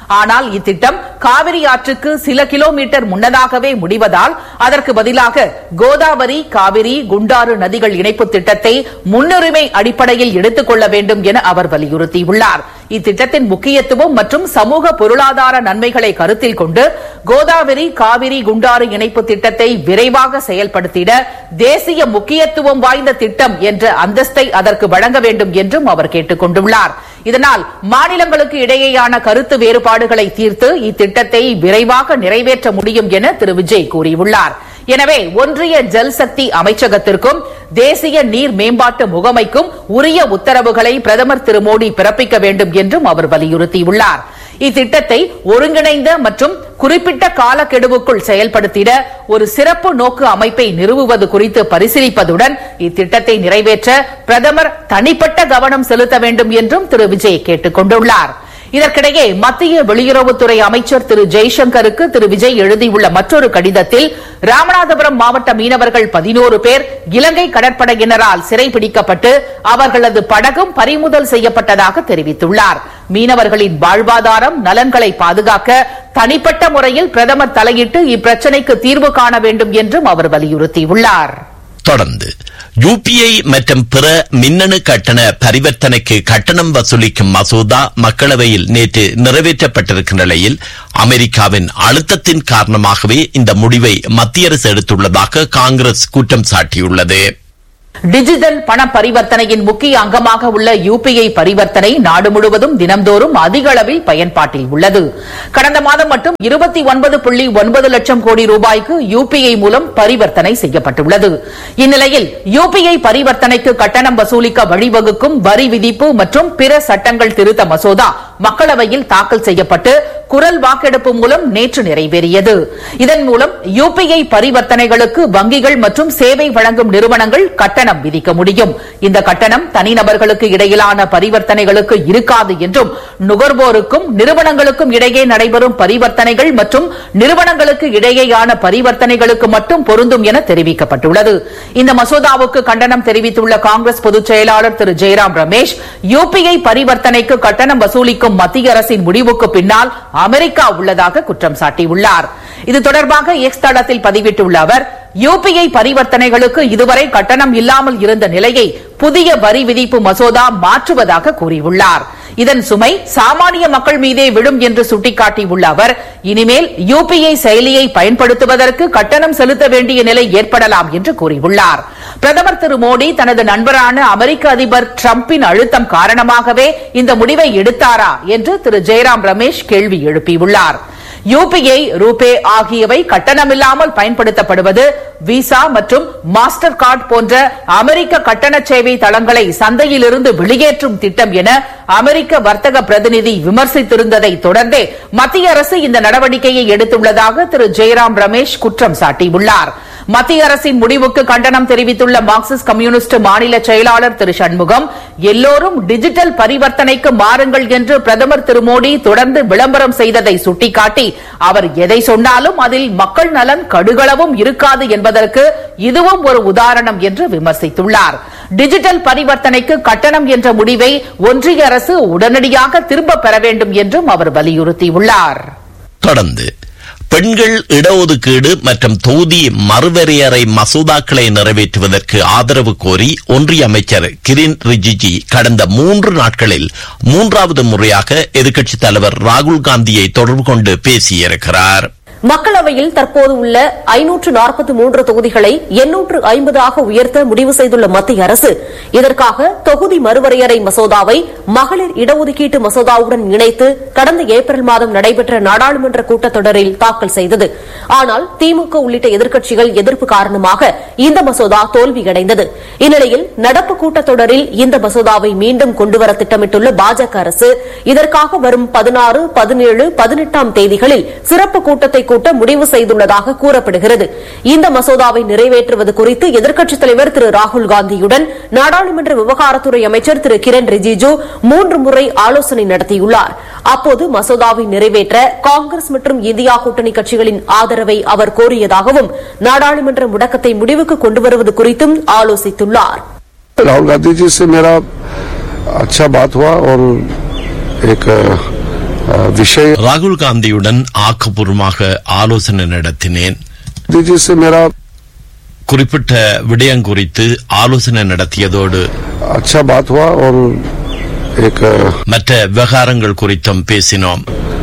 ஆனால் இத்திட்டம் காவிரி ஆற்றுக்கு சில கிலோமீட்டர் முன்னதாகவே முடிவதால் அதற்கு பதிலாக கோதாவரி காவிரி குண்டாறு நதிகள் இணைப்பு திட்டத்தை முன்னுரிமை அடிப்படையில் எடுத்துக் கொள்ள வேண்டும் என அவர் வலியுறுத்தியுள்ளார் இத்திட்டத்தின் முக்கியத்துவம் மற்றும் சமூக பொருளாதார நன்மைகளை கருத்தில் கொண்டு கோதாவரி காவிரி குண்டாறு இணைப்பு திட்டத்தை விரைவாக செயல்படுத்திட தேசிய முக்கியத்துவம் வாய்ந்த திட்டம் என்ற அந்தஸ்தை அதற்கு வழங்க வேண்டும் என்றும் அவர் கேட்டுக் கொண்டுள்ளார் இதனால் மாநிலங்களுக்கு இடையேயான கருத்து வேறுபாடுகளை தீர்த்து இத்திட்டத்தை விரைவாக நிறைவேற்ற முடியும் என திரு விஜய் கூறியுள்ளார் எனவே ஒன்றிய ஜல்சக்தி அமைச்சகத்திற்கும் தேசிய நீர் மேம்பாட்டு முகமைக்கும் உரிய உத்தரவுகளை பிரதமர் திரு மோடி பிறப்பிக்க வேண்டும் என்றும் அவர் வலியுறுத்தியுள்ளார் இத்திட்டத்தை ஒருங்கிணைந்த மற்றும் குறிப்பிட்ட காலக்கெடுவுக்குள் செயல்படுத்திட ஒரு சிறப்பு நோக்கு அமைப்பை நிறுவுவது குறித்து பரிசீலிப்பதுடன் இத்திட்டத்தை நிறைவேற்ற பிரதமர் தனிப்பட்ட கவனம் செலுத்த வேண்டும் என்றும் திரு விஜய் கேட்டுக் கொண்டுள்ளார் இதற்கிடையே மத்திய வெளியுறவுத்துறை அமைச்சர் திரு ஜெய்சங்கருக்கு திரு விஜய் எழுதியுள்ள மற்றொரு கடிதத்தில் ராமநாதபுரம் மாவட்ட மீனவர்கள் பதினோரு பேர் இலங்கை கடற்படையினரால் சிறைபிடிக்கப்பட்டு அவர்களது படகும் பறிமுதல் செய்யப்பட்டதாக தெரிவித்துள்ளார் மீனவர்களின் வாழ்வாதாரம் நலன்களை பாதுகாக்க தனிப்பட்ட முறையில் பிரதமர் தலையிட்டு இப்பிரச்சினைக்கு தீர்வு காண வேண்டும் என்றும் அவர் வலியுறுத்தியுள்ளார் தொடர்ந்து யுபிஐ மற்றும் பிற மின்னணு கட்டண பரிவர்த்தனைக்கு கட்டணம் வசூலிக்கும் மசோதா மக்களவையில் நேற்று நிறைவேற்றப்பட்டிருக்கின்ற நிலையில் அமெரிக்காவின் அழுத்தத்தின் காரணமாகவே இந்த முடிவை மத்திய அரசு எடுத்துள்ளதாக காங்கிரஸ் குற்றம் சாட்டியுள்ளது டிஜிட்டல் பண பரிவர்த்தனையின் முக்கிய அங்கமாக உள்ள யுபிஐ பரிவர்த்தனை நாடு முழுவதும் தினம்தோறும் அதிக அளவில் பயன்பாட்டில் உள்ளது கடந்த மாதம் மட்டும் இருபத்தி ஒன்பது புள்ளி ஒன்பது லட்சம் கோடி ரூபாய்க்கு யுபிஐ மூலம் பரிவர்த்தனை செய்யப்பட்டுள்ளது இந்நிலையில் யுபிஐ பரிவர்த்தனைக்கு கட்டணம் வசூலிக்க வழிவகுக்கும் வரி விதிப்பு மற்றும் பிற சட்டங்கள் திருத்த மசோதா மக்களவையில் தாக்கல் செய்யப்பட்டு குரல் வாக்கெடுப்பு மூலம் நேற்று நிறைவேறியது இதன் மூலம் யுபிஐ பரிவர்த்தனைகளுக்கு வங்கிகள் மற்றும் சேவை வழங்கும் நிறுவனங்கள் கட்டணம் விதிக்க முடியும் இந்த கட்டணம் தனிநபர்களுக்கு இடையிலான பரிவர்த்தனைகளுக்கு இருக்காது என்றும் நுகர்வோருக்கும் நிறுவனங்களுக்கும் இடையே நடைபெறும் பரிவர்த்தனைகள் மற்றும் நிறுவனங்களுக்கு இடையேயான பரிவர்த்தனைகளுக்கு மட்டும் பொருந்தும் என தெரிவிக்கப்பட்டுள்ளது இந்த மசோதாவுக்கு கண்டனம் தெரிவித்துள்ள காங்கிரஸ் பொதுச் செயலாளர் திரு ஜெயராம் ரமேஷ் யுபிஐ பரிவர்த்தனைக்கு கட்டணம் வசூலிக்கும் மத்திய அரசின் முடிவுக்கு பின்னால் அமெரிக்கா உள்ளதாக குற்றம் சாட்டியுள்ளார் இது தொடர்பாக எக்ஸ் தளத்தில் பதிவிட்டுள்ள அவர் யுபிஐ பரிவர்த்தனைகளுக்கு இதுவரை கட்டணம் இல்லாமல் இருந்த நிலையை புதிய வரி விதிப்பு மசோதா மாற்றுவதாக கூறியுள்ளார் இதன் சுமை சாமானிய மக்கள் மீதே விழும் என்று சுட்டிக்காட்டியுள்ள அவர் இனிமேல் யுபிஐ செயலியை பயன்படுத்துவதற்கு கட்டணம் செலுத்த வேண்டிய நிலை ஏற்படலாம் என்று கூறியுள்ளார் பிரதமர் திரு மோடி தனது நண்பரான அமெரிக்க அதிபர் டிரம்பின் அழுத்தம் காரணமாகவே இந்த முடிவை எடுத்தாரா என்று திரு ஜெயராம் ரமேஷ் கேள்வி எழுப்பியுள்ளார் யுபிஐ ரூபே ஆகியவை கட்டணமில்லாமல் பயன்படுத்தப்படுவது விசா மற்றும் மாஸ்டர் கார்டு போன்ற அமெரிக்க கட்டண சேவை தளங்களை சந்தையிலிருந்து வெளியேற்றும் திட்டம் என அமெரிக்க வர்த்தக பிரதிநிதி விமர்சித்திருந்ததை தொடர்ந்தே மத்திய அரசு இந்த நடவடிக்கையை எடுத்துள்ளதாக திரு ஜெயராம் ரமேஷ் குற்றம் சாட்டியுள்ளார் மத்திய அரசின் முடிவுக்கு கண்டனம் தெரிவித்துள்ள மார்க்சிஸ்ட் கம்யூனிஸ்ட் மாநில செயலாளர் திரு சண்முகம் எல்லோரும் டிஜிட்டல் பரிவர்த்தனைக்கு மாறுங்கள் என்று பிரதமர் திரு மோடி தொடர்ந்து விளம்பரம் செய்ததை சுட்டிக்காட்டி அவர் எதை சொன்னாலும் அதில் மக்கள் நலன் கடுகளவும் இருக்காது என்பதற்கு இதுவும் ஒரு உதாரணம் என்று விமர்சித்துள்ளார் டிஜிட்டல் பரிவர்த்தனைக்கு கட்டணம் என்ற முடிவை ஒன்றிய அரசு உடனடியாக திரும்பப் பெற வேண்டும் என்றும் அவர் வலியுறுத்தியுள்ளார் தொடர்ந்து பெண்கள் இடஒதுக்கீடு மற்றும் தொகுதி மறுவரையறை மசோதாக்களை நிறைவேற்றுவதற்கு ஆதரவு கோரி ஒன்றிய அமைச்சர் கிரின் ரிஜிஜி கடந்த மூன்று நாட்களில் மூன்றாவது முறையாக எதிர்க்கட்சித் தலைவர் ராகுல் காந்தியை தொடர்பு கொண்டு பேசியிருக்கிறார் மக்களவையில் தற்போது உள்ள ஐநூற்று நாற்பத்தி மூன்று தொகுதிகளை எண்ணூற்று ஐம்பதாக உயர்த்த முடிவு செய்துள்ள மத்திய அரசு இதற்காக தொகுதி மறுவரையறை மசோதாவை மகளிர் இடஒதுக்கீட்டு மசோதாவுடன் இணைத்து கடந்த ஏப்ரல் மாதம் நடைபெற்ற நாடாளுமன்ற கூட்டத்தொடரில் தாக்கல் செய்தது ஆனால் திமுக உள்ளிட்ட எதிர்க்கட்சிகள் எதிர்ப்பு காரணமாக இந்த மசோதா தோல்வியடைந்தது இந்நிலையில் நடப்பு கூட்டத்தொடரில் இந்த மசோதாவை மீண்டும் கொண்டுவர திட்டமிட்டுள்ள பாஜக அரசு இதற்காக வரும் பதினாறு பதினேழு பதினெட்டாம் தேதிகளில் சிறப்பு கூட்டத்தை கூட்ட முடிவு செய்துள்ளதாக கூறப்படுகிறது இந்த மசோதாவை நிறைவேற்றுவது குறித்து எதிர்க்கட்சித் தலைவர் திரு ராகுல் காந்தியுடன் நாடாளுமன்ற விவகாரத்துறை அமைச்சர் திரு கிரண் ரிஜிஜு மூன்று முறை ஆலோசனை நடத்தியுள்ளார் அப்போது மசோதாவை நிறைவேற்ற காங்கிரஸ் மற்றும் இந்தியா கூட்டணி கட்சிகளின் ஆதரவை அவர் கோரியதாகவும் நாடாளுமன்ற முடக்கத்தை முடிவுக்கு கொண்டுவருவது குறித்தும் ஆலோசித்துள்ளார் राहुल गांधी जी से मेरा अच्छा बात हुआ और एक विषय ராகுல் காந்தியுடன் ஆக்கப்பூர்வமாக ஆலோசனை நடத்தினேன் जी से मेरा குறிப்பிட்ட விடயம் குறித்து ஆலோசனை நடத்தியதோடு अच्छा बात हुआ और एक மற்ற விவகாரங்கள் குறித்தும் பேசினோம்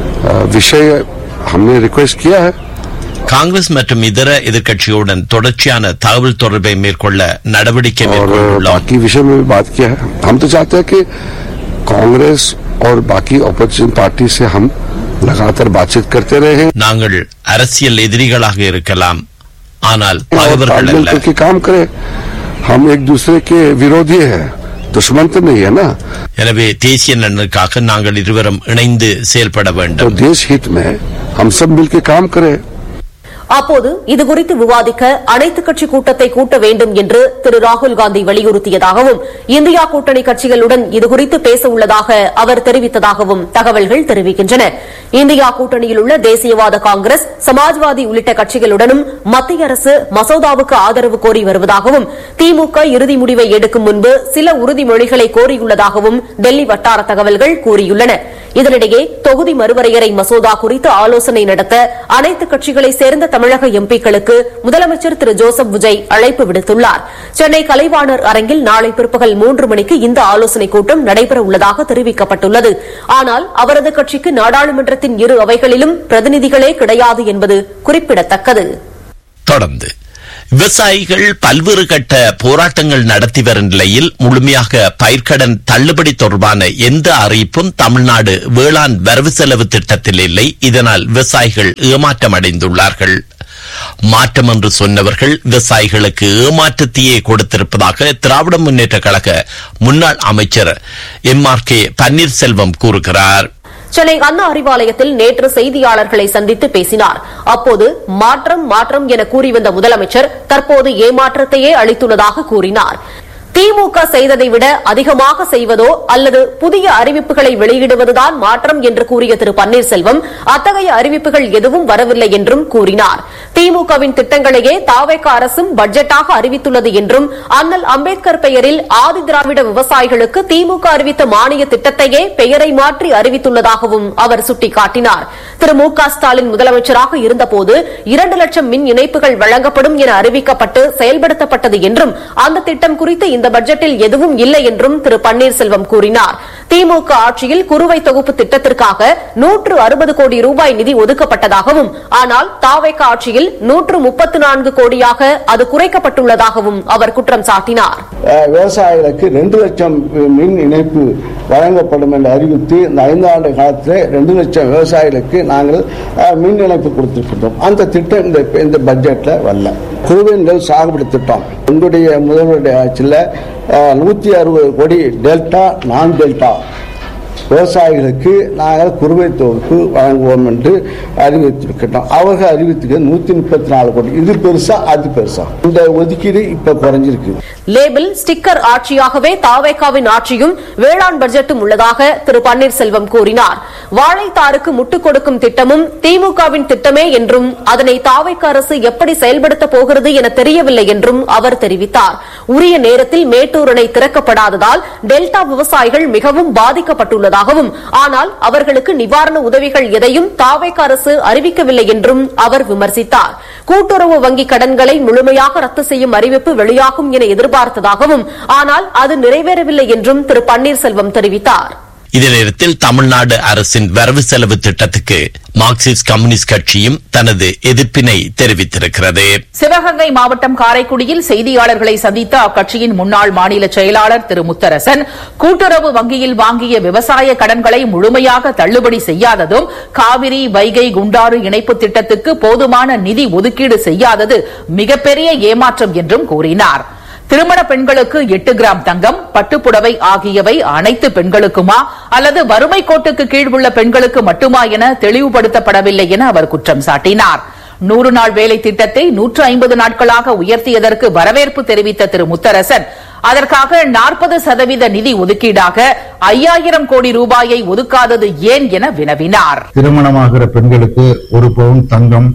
विषय हमने रिक्वेस्ट किया है காங்கிரஸ் மற்றும் இதர எதிர்க்கட்சிகளுடன் தொடர்ச்சியான தகவல் தொடர்பை மேற்கொள்ள நடவடிக்கை और மேற்கொண்டுள்ளோம் बाकी विषय में भी बात किया है हम तो चाहते हैं कि कांग्रेस और बाकी अपोजिशन पार्टी से हम लगातार बातचीत करते रहे நாங்கள் அரசியல் எதிரிகளாக இருக்கலாம் ஆனால் और பகைவர்கள் तालमेल அல்ல करके काम करें हम एक दूसरे के विरोधी हैं दुश्मन तो नहीं है ना எனவே தேசிய நலனுக்காக நாங்கள் இருவரும் இணைந்து செயல்பட तो வேண்டும் देश हित में हम सब मिलकर काम करें அப்போது இதுகுறித்து விவாதிக்க அனைத்துக் கட்சி கூட்டத்தை கூட்ட வேண்டும் என்று திரு ராகுல் காந்தி வலியுறுத்தியதாகவும் இந்தியா கூட்டணி கட்சிகளுடன் இதுகுறித்து பேச உள்ளதாக அவர் தெரிவித்ததாகவும் தகவல்கள் தெரிவிக்கின்றன இந்தியா கூட்டணியில் உள்ள தேசியவாத காங்கிரஸ் சமாஜ்வாதி உள்ளிட்ட கட்சிகளுடனும் மத்திய அரசு மசோதாவுக்கு ஆதரவு கோரி வருவதாகவும் திமுக இறுதி முடிவை எடுக்கும் முன்பு சில உறுதிமொழிகளை கோரியுள்ளதாகவும் டெல்லி வட்டார தகவல்கள் கூறியுள்ளன இதனிடையே தொகுதி மறுவரையறை மசோதா குறித்து ஆலோசனை நடத்த அனைத்து கட்சிகளை சேர்ந்த தமிழக எம்பிக்களுக்கு முதலமைச்சர் திரு ஜோசப் விஜய் அழைப்பு விடுத்துள்ளார் சென்னை கலைவாணர் அரங்கில் நாளை பிற்பகல் மூன்று மணிக்கு இந்த ஆலோசனைக் கூட்டம் நடைபெற உள்ளதாக தெரிவிக்கப்பட்டுள்ளது ஆனால் அவரது கட்சிக்கு நாடாளுமன்றத்தின் இரு அவைகளிலும் பிரதிநிதிகளே கிடையாது என்பது குறிப்பிடத்தக்கது தொடர்ந்து விவசாயிகள் பல்வேறு கட்ட போராட்டங்கள் நடத்தி வரும் நிலையில் முழுமையாக பயிர்க்கடன் தள்ளுபடி தொடர்பான எந்த அறிவிப்பும் தமிழ்நாடு வேளாண் வரவு செலவு திட்டத்தில் இல்லை இதனால் விவசாயிகள் ஏமாற்றம் அடைந்துள்ளார்கள் மாற்றம் என்று சொன்னவர்கள் விவசாயிகளுக்கு ஏமாற்றத்தையே கொடுத்திருப்பதாக திராவிட முன்னேற்ற கழக முன்னாள் அமைச்சர் எம் ஆர் கே பன்னீர்செல்வம் கூறுகிறார் சென்னை அண்ணா அறிவாலயத்தில் நேற்று செய்தியாளர்களை சந்தித்து பேசினார் அப்போது மாற்றம் மாற்றம் என கூறி வந்த முதலமைச்சர் தற்போது ஏமாற்றத்தையே அளித்துள்ளதாக கூறினார் திமுக செய்ததை விட அதிகமாக செய்வதோ அல்லது புதிய அறிவிப்புகளை வெளியிடுவதுதான் மாற்றம் என்று கூறிய திரு பன்னீர்செல்வம் அத்தகைய அறிவிப்புகள் எதுவும் வரவில்லை என்றும் கூறினார் திமுகவின் திட்டங்களையே தாவேக அரசும் பட்ஜெட்டாக அறிவித்துள்ளது என்றும் அண்ணல் அம்பேத்கர் பெயரில் ஆதி திராவிட விவசாயிகளுக்கு திமுக அறிவித்த மானிய திட்டத்தையே பெயரை மாற்றி அறிவித்துள்ளதாகவும் அவர் சுட்டிக்காட்டினார் திரு மு க ஸ்டாலின் முதலமைச்சராக இருந்தபோது இரண்டு லட்சம் மின் இணைப்புகள் வழங்கப்படும் என அறிவிக்கப்பட்டு செயல்படுத்தப்பட்டது என்றும் அந்த திட்டம் குறித்து இந்த பட்ஜெட்டில் எதுவும் இல்லை என்றும் திரு பன்னீர்செல்வம் கூறினார் திமுக ஆட்சியில் குறுவை தொகுப்பு திட்டத்திற்காக நூற்று அறுபது கோடி ரூபாய் நிதி ஒதுக்கப்பட்டதாகவும் ஆனால் தாவேக ஆட்சியில் நூற்று முப்பத்து நான்கு கோடியாக அது குறைக்கப்பட்டுள்ளதாகவும் அவர் குற்றம் சாட்டினார் அஹ், விவசாயிகளுக்கு ரெண்டு லட்சம் மின் இணைப்பு வழங்கப்படும் என்று அறிவித்து இந்த ஐந்து ஆண்டு காலத்தில் ரெண்டு லட்சம் விவசாயிகளுக்கு நாங்கள் அஹ், மின் இணைப்பு கொடுத்திருக்கின்றோம் அந்த திட்டம் இந்த இந்த பட்ஜெட்ல வரல குறுவை நெல் சாகுபடி திட்டம் எங்களுடைய முதல்வருடைய ஆட்சியில் நூற்றி அறுபது கோடி டெல்டா நான் டெல்டா விவசாயிகளுக்கு நாங்கள் குறுவை தொகுப்பு வழங்குவோம் என்று அறிவித்திருக்கின்றோம் அவர்கள் அறிவித்துக்கு நூத்தி முப்பத்தி நாலு கோடி இது பெருசா அது பெருசா இந்த ஒதுக்கீடு இப்ப குறைஞ்சிருக்கு லேபிள் ஸ்டிக்கர் ஆட்சியாகவே தாவேகாவின் ஆட்சியும் வேளாண் பட்ஜெட்டும் உள்ளதாக திரு பன்னீர்செல்வம் கூறினார் வாழைத்தாருக்கு முட்டுக் கொடுக்கும் திட்டமும் திமுகவின் திட்டமே என்றும் அதனை தாவேக அரசு எப்படி செயல்படுத்தப் போகிறது என தெரியவில்லை என்றும் அவர் தெரிவித்தார் உரிய நேரத்தில் மேட்டூர் அணை திறக்கப்படாததால் டெல்டா விவசாயிகள் மிகவும் பாதிக்கப்பட்டுள்ளதாகவும் ஆனால் அவர்களுக்கு நிவாரண உதவிகள் எதையும் தாவேக அரசு அறிவிக்கவில்லை என்றும் அவர் விமர்சித்தார் கூட்டுறவு வங்கி கடன்களை முழுமையாக ரத்து செய்யும் அறிவிப்பு வெளியாகும் என எதிர்பார்த்ததாகவும் ஆனால் அது நிறைவேறவில்லை என்றும் திரு பன்னீர்செல்வம் தெரிவித்தார் இதே நேரத்தில் தமிழ்நாடு அரசின் வரவு செலவு திட்டத்துக்கு மார்க்சிஸ்ட் கம்யூனிஸ்ட் கட்சியும் தனது எதிர்ப்பினை தெரிவித்திருக்கிறது சிவகங்கை மாவட்டம் காரைக்குடியில் செய்தியாளர்களை சந்தித்த அக்கட்சியின் முன்னாள் மாநில செயலாளர் திரு முத்தரசன் கூட்டுறவு வங்கியில் வாங்கிய விவசாய கடன்களை முழுமையாக தள்ளுபடி செய்யாததும் காவிரி வைகை குண்டாறு இணைப்பு திட்டத்துக்கு போதுமான நிதி ஒதுக்கீடு செய்யாதது மிகப்பெரிய ஏமாற்றம் என்றும் கூறினார் திருமண பெண்களுக்கு எட்டு கிராம் தங்கம் பட்டுப்புடவை ஆகியவை அனைத்து பெண்களுக்குமா அல்லது வறுமை கோட்டுக்கு கீழ் உள்ள பெண்களுக்கு மட்டுமா என தெளிவுபடுத்தப்படவில்லை என அவர் குற்றம் சாட்டினார் நூறு நாள் வேலை திட்டத்தை நூற்று ஐம்பது நாட்களாக உயர்த்தியதற்கு வரவேற்பு தெரிவித்த திரு முத்தரசன் அதற்காக நாற்பது சதவீத நிதி ஒதுக்கீடாக ஐயாயிரம் கோடி ரூபாயை ஒதுக்காதது ஏன் என வினவினார் திருமணமாகிற பெண்களுக்கு ஒரு பவுன் தங்கம்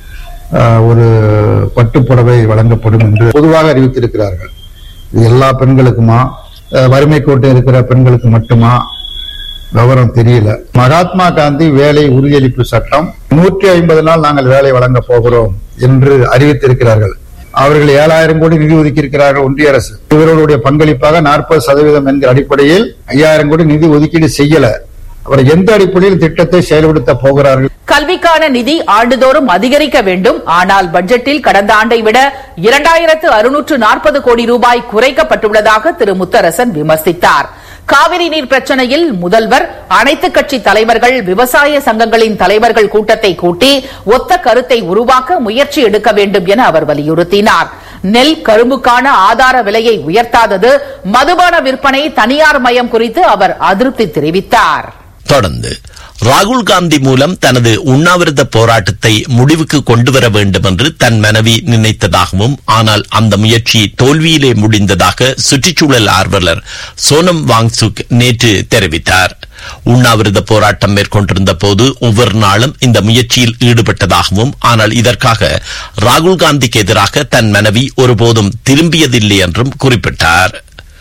ஆஹ், ஒரு பட்டுப்புடவை வழங்கப்படும் என்று பொதுவாக அறிவித்திருக்கிறார்கள் இது எல்லா பெண்களுக்குமா ஆஹ், வறுமை கோட்டை இருக்கிற பெண்களுக்கு மட்டுமா விவரம் தெரியல மகாத்மா காந்தி வேலை உறுதியளிப்பு சட்டம் நூற்றி ஐம்பது நாள் நாங்கள் வேலை வழங்க போகிறோம் என்று அறிவித்திருக்கிறார்கள் அவர்கள் ஏழாயிரம் கோடி நிதி ஒதுக்கி இருக்கிறார்கள் ஒன்றிய அரசு இவர்களுடைய பங்களிப்பாக நாற்பது சதவீதம் என்கிற அடிப்படையில் ஐயாயிரம் கோடி நிதி ஒதுக்கீடு செய்யல அவர் எந்த அடிப்படையில் திட்டத்தை செயல்படுத்த போகிறார்கள் கல்விக்கான நிதி ஆண்டுதோறும் அதிகரிக்க வேண்டும் ஆனால் பட்ஜெட்டில் கடந்த ஆண்டை விட இரண்டாயிரத்து அறுநூற்று நாற்பது கோடி ரூபாய் குறைக்கப்பட்டுள்ளதாக திரு முத்தரசன் விமர்சித்தார் காவிரி நீர் பிரச்சனையில் முதல்வர் அனைத்து கட்சி தலைவர்கள் விவசாய சங்கங்களின் தலைவர்கள் கூட்டத்தை கூட்டி ஒத்த கருத்தை உருவாக்க முயற்சி எடுக்க வேண்டும் என அவர் வலியுறுத்தினார் நெல் கரும்புக்கான ஆதார விலையை உயர்த்தாதது மதுபான விற்பனை தனியார் மயம் குறித்து அவர் அதிருப்தி தெரிவித்தார் தொடர்ந்து ராகுல் காந்தி மூலம் தனது உண்ணாவிரத போராட்டத்தை முடிவுக்கு கொண்டு வர வேண்டும் என்று தன் மனைவி நினைத்ததாகவும் ஆனால் அந்த முயற்சி தோல்வியிலே முடிந்ததாக சுற்றுச்சூழல் ஆர்வலர் சோனம் வாங்சுக் நேற்று தெரிவித்தார் உண்ணாவிரத போராட்டம் மேற்கொண்டிருந்த போது ஒவ்வொரு நாளும் இந்த முயற்சியில் ஈடுபட்டதாகவும் ஆனால் இதற்காக ராகுல் காந்திக்கு எதிராக தன் மனைவி ஒருபோதும் திரும்பியதில்லை என்றும் குறிப்பிட்டார்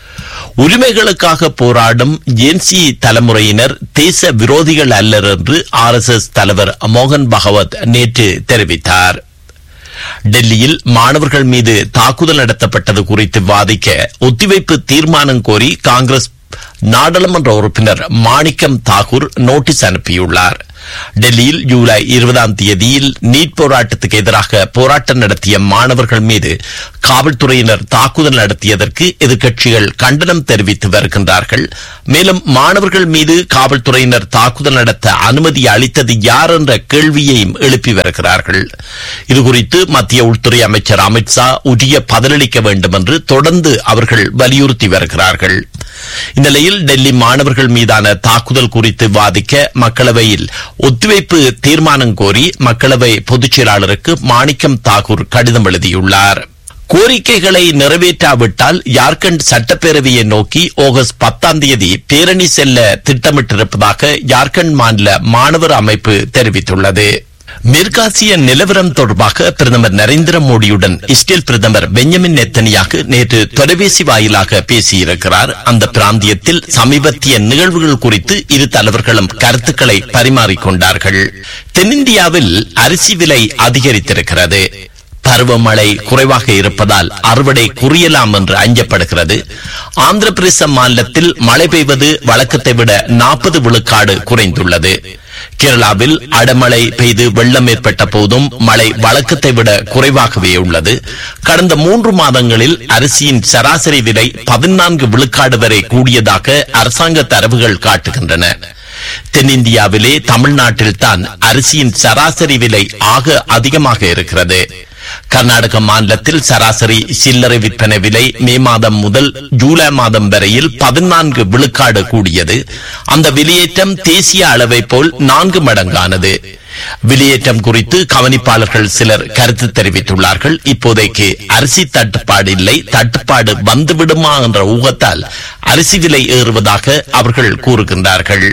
உரிமைகளுக்காக போராடும் ஜேன்சி தலைமுறையினர் தேச விரோதிகள் அல்லர் என்று ஆர் எஸ் எஸ் தலைவர் மோகன் பகவத் நேற்று தெரிவித்தார் டெல்லியில் மாணவர்கள் மீது தாக்குதல் நடத்தப்பட்டது குறித்து வாதிக்க ஒத்திவைப்பு தீர்மானம் கோரி காங்கிரஸ் நாடாளுமன்ற உறுப்பினர் மாணிக்கம் தாகூர் நோட்டீஸ் அனுப்பியுள்ளார் டெல்லியில் ஜூலை இருபதாம் தேதியில் நீட் போராட்டத்துக்கு எதிராக போராட்டம் நடத்திய மாணவர்கள் மீது காவல்துறையினர் தாக்குதல் நடத்தியதற்கு எதிர்க்கட்சிகள் கண்டனம் தெரிவித்து வருகின்றார்கள் மேலும் மாணவர்கள் மீது காவல்துறையினர் தாக்குதல் நடத்த அனுமதி அளித்தது யார் என்ற கேள்வியையும் எழுப்பி வருகிறார்கள் இதுகுறித்து மத்திய உள்துறை அமைச்சர் அமித்ஷா உரிய பதிலளிக்க வேண்டும் என்று தொடர்ந்து அவர்கள் வலியுறுத்தி வருகிறார்கள் இந்நிலையில் டெல்லி மாணவர்கள் மீதான தாக்குதல் குறித்து வாதிக்க மக்களவையில் ஒத்திவைப்பு தீர்மானம் கோரி மக்களவை பொதுச் செயலாளருக்கு மாணிக்கம் தாகூர் கடிதம் எழுதியுள்ளார் கோரிக்கைகளை நிறைவேற்றாவிட்டால் ஜார்க்கண்ட் சட்டப்பேரவையை நோக்கி ஆகஸ்ட் பத்தாம் தேதி பேரணி செல்ல திட்டமிட்டிருப்பதாக ஜார்க்கண்ட் மாநில மாணவர் அமைப்பு தெரிவித்துள்ளது மேற்காசிய நிலவரம் தொடர்பாக பிரதமர் நரேந்திர மோடியுடன் இஸ்ரேல் பிரதமர் பெஞ்சமின் நெத்தனியாக நேற்று தொலைபேசி வாயிலாக பேசியிருக்கிறார் அந்த பிராந்தியத்தில் சமீபத்திய நிகழ்வுகள் குறித்து இரு தலைவர்களும் கருத்துக்களை பரிமாறிக்கொண்டார்கள் தென்னிந்தியாவில் அரிசி விலை அதிகரித்திருக்கிறது பருவமழை குறைவாக இருப்பதால் அறுவடை குறையலாம் என்று அஞ்சப்படுகிறது ஆந்திர பிரதேச மாநிலத்தில் மழை பெய்வது வழக்கத்தை விட நாற்பது விழுக்காடு குறைந்துள்ளது கேரளாவில் அடமழை பெய்து வெள்ளம் ஏற்பட்ட போதும் மழை வழக்கத்தை விட குறைவாகவே உள்ளது கடந்த மூன்று மாதங்களில் அரிசியின் சராசரி விலை பதினான்கு விழுக்காடு வரை கூடியதாக அரசாங்க தரவுகள் காட்டுகின்றன தென்னிந்தியாவிலே தமிழ்நாட்டில் தான் அரிசியின் சராசரி விலை ஆக அதிகமாக இருக்கிறது கர்நாடக மாநிலத்தில் சராசரி சில்லறை விற்பனை விலை மே மாதம் முதல் ஜூலை மாதம் வரையில் பதினான்கு விழுக்காடு கூடியது அந்த வெளியேற்றம் தேசிய அளவை போல் நான்கு மடங்கானது வெளியேற்றம் குறித்து கவனிப்பாளர்கள் சிலர் கருத்து தெரிவித்துள்ளார்கள் இப்போதைக்கு அரிசி தட்டுப்பாடு இல்லை தட்டுப்பாடு வந்துவிடுமா என்ற ஊகத்தால் அரிசி விலை ஏறுவதாக அவர்கள் கூறுகின்றார்கள்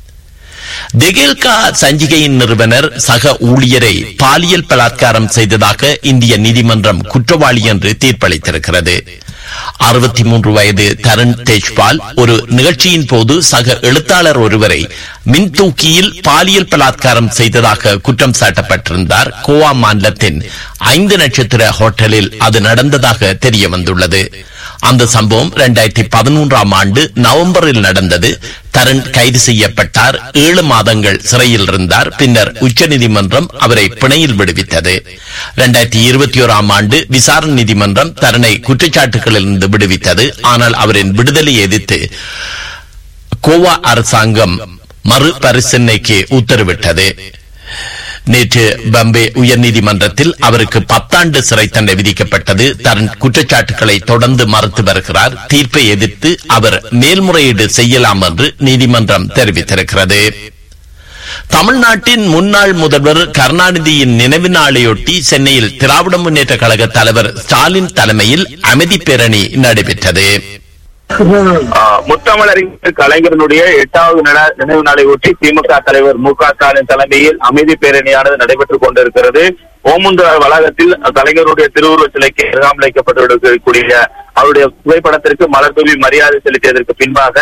தெகேல்கா சஞ்சிகையின் நிறுவனர் சக ஊழியரை பாலியல் பலாத்காரம் செய்ததாக இந்திய நீதிமன்றம் குற்றவாளி என்று தீர்ப்பளித்திருக்கிறது அறுபத்தி மூன்று வயது தருண் தேஜ்பால் ஒரு நிகழ்ச்சியின் போது சக எழுத்தாளர் ஒருவரை மின்தூக்கியில் பாலியல் பலாத்காரம் செய்ததாக குற்றம் சாட்டப்பட்டிருந்தார் கோவா மாநிலத்தின் ஐந்து நட்சத்திர ஹோட்டலில் அது நடந்ததாக தெரிய வந்துள்ளது அந்த சம்பவம் இரண்டாயிரத்தி பதிமூன்றாம் ஆண்டு நவம்பரில் நடந்தது தருண் கைது செய்யப்பட்டார் ஏழு மாதங்கள் சிறையில் இருந்தார் பின்னர் உச்சநீதிமன்றம் அவரை பிணையில் விடுவித்தது இரண்டாயிரத்தி இருபத்தி ஓராம் ஆண்டு விசாரணை நீதிமன்றம் தருணை குற்றச்சாட்டுகளிலிருந்து விடுவித்தது ஆனால் அவரின் விடுதலை எதிர்த்து கோவா அரசாங்கம் மறுபரிசீலனைக்கு உத்தரவிட்டது நேற்று பம்பே உயர்நீதிமன்றத்தில் அவருக்கு பத்தாண்டு சிறை தண்டனை விதிக்கப்பட்டது தன் குற்றச்சாட்டுகளை தொடர்ந்து மறுத்து வருகிறார் தீர்ப்பை எதிர்த்து அவர் மேல்முறையீடு செய்யலாம் என்று நீதிமன்றம் தெரிவித்திருக்கிறது தமிழ்நாட்டின் முன்னாள் முதல்வர் கருணாநிதியின் நினைவு நாளையொட்டி சென்னையில் திராவிட முன்னேற்ற கழக தலைவர் ஸ்டாலின் தலைமையில் அமைதி பேரணி நடைபெற்றது முத்தமிழறிஞர் கலைஞரனுடைய எட்டாவது நட- நினைவு நாளை ஒட்டி திமுக தலைவர் மு க ஸ்டாலின் தலைமையில் அமைதி பேரணியானது நடைபெற்றுக் கொண்டிருக்கிறது ஓமுந்தூர் வளாகத்தில் கலைஞருடைய திருவுருவச் சிலைக்கு அருகாமல் வைக்கப்பட்டிருக்கக்கூடிய அவருடைய புகைப்படத்திற்கு மலர் தூவி மரியாதை செலுத்தியதற்கு பின்பாக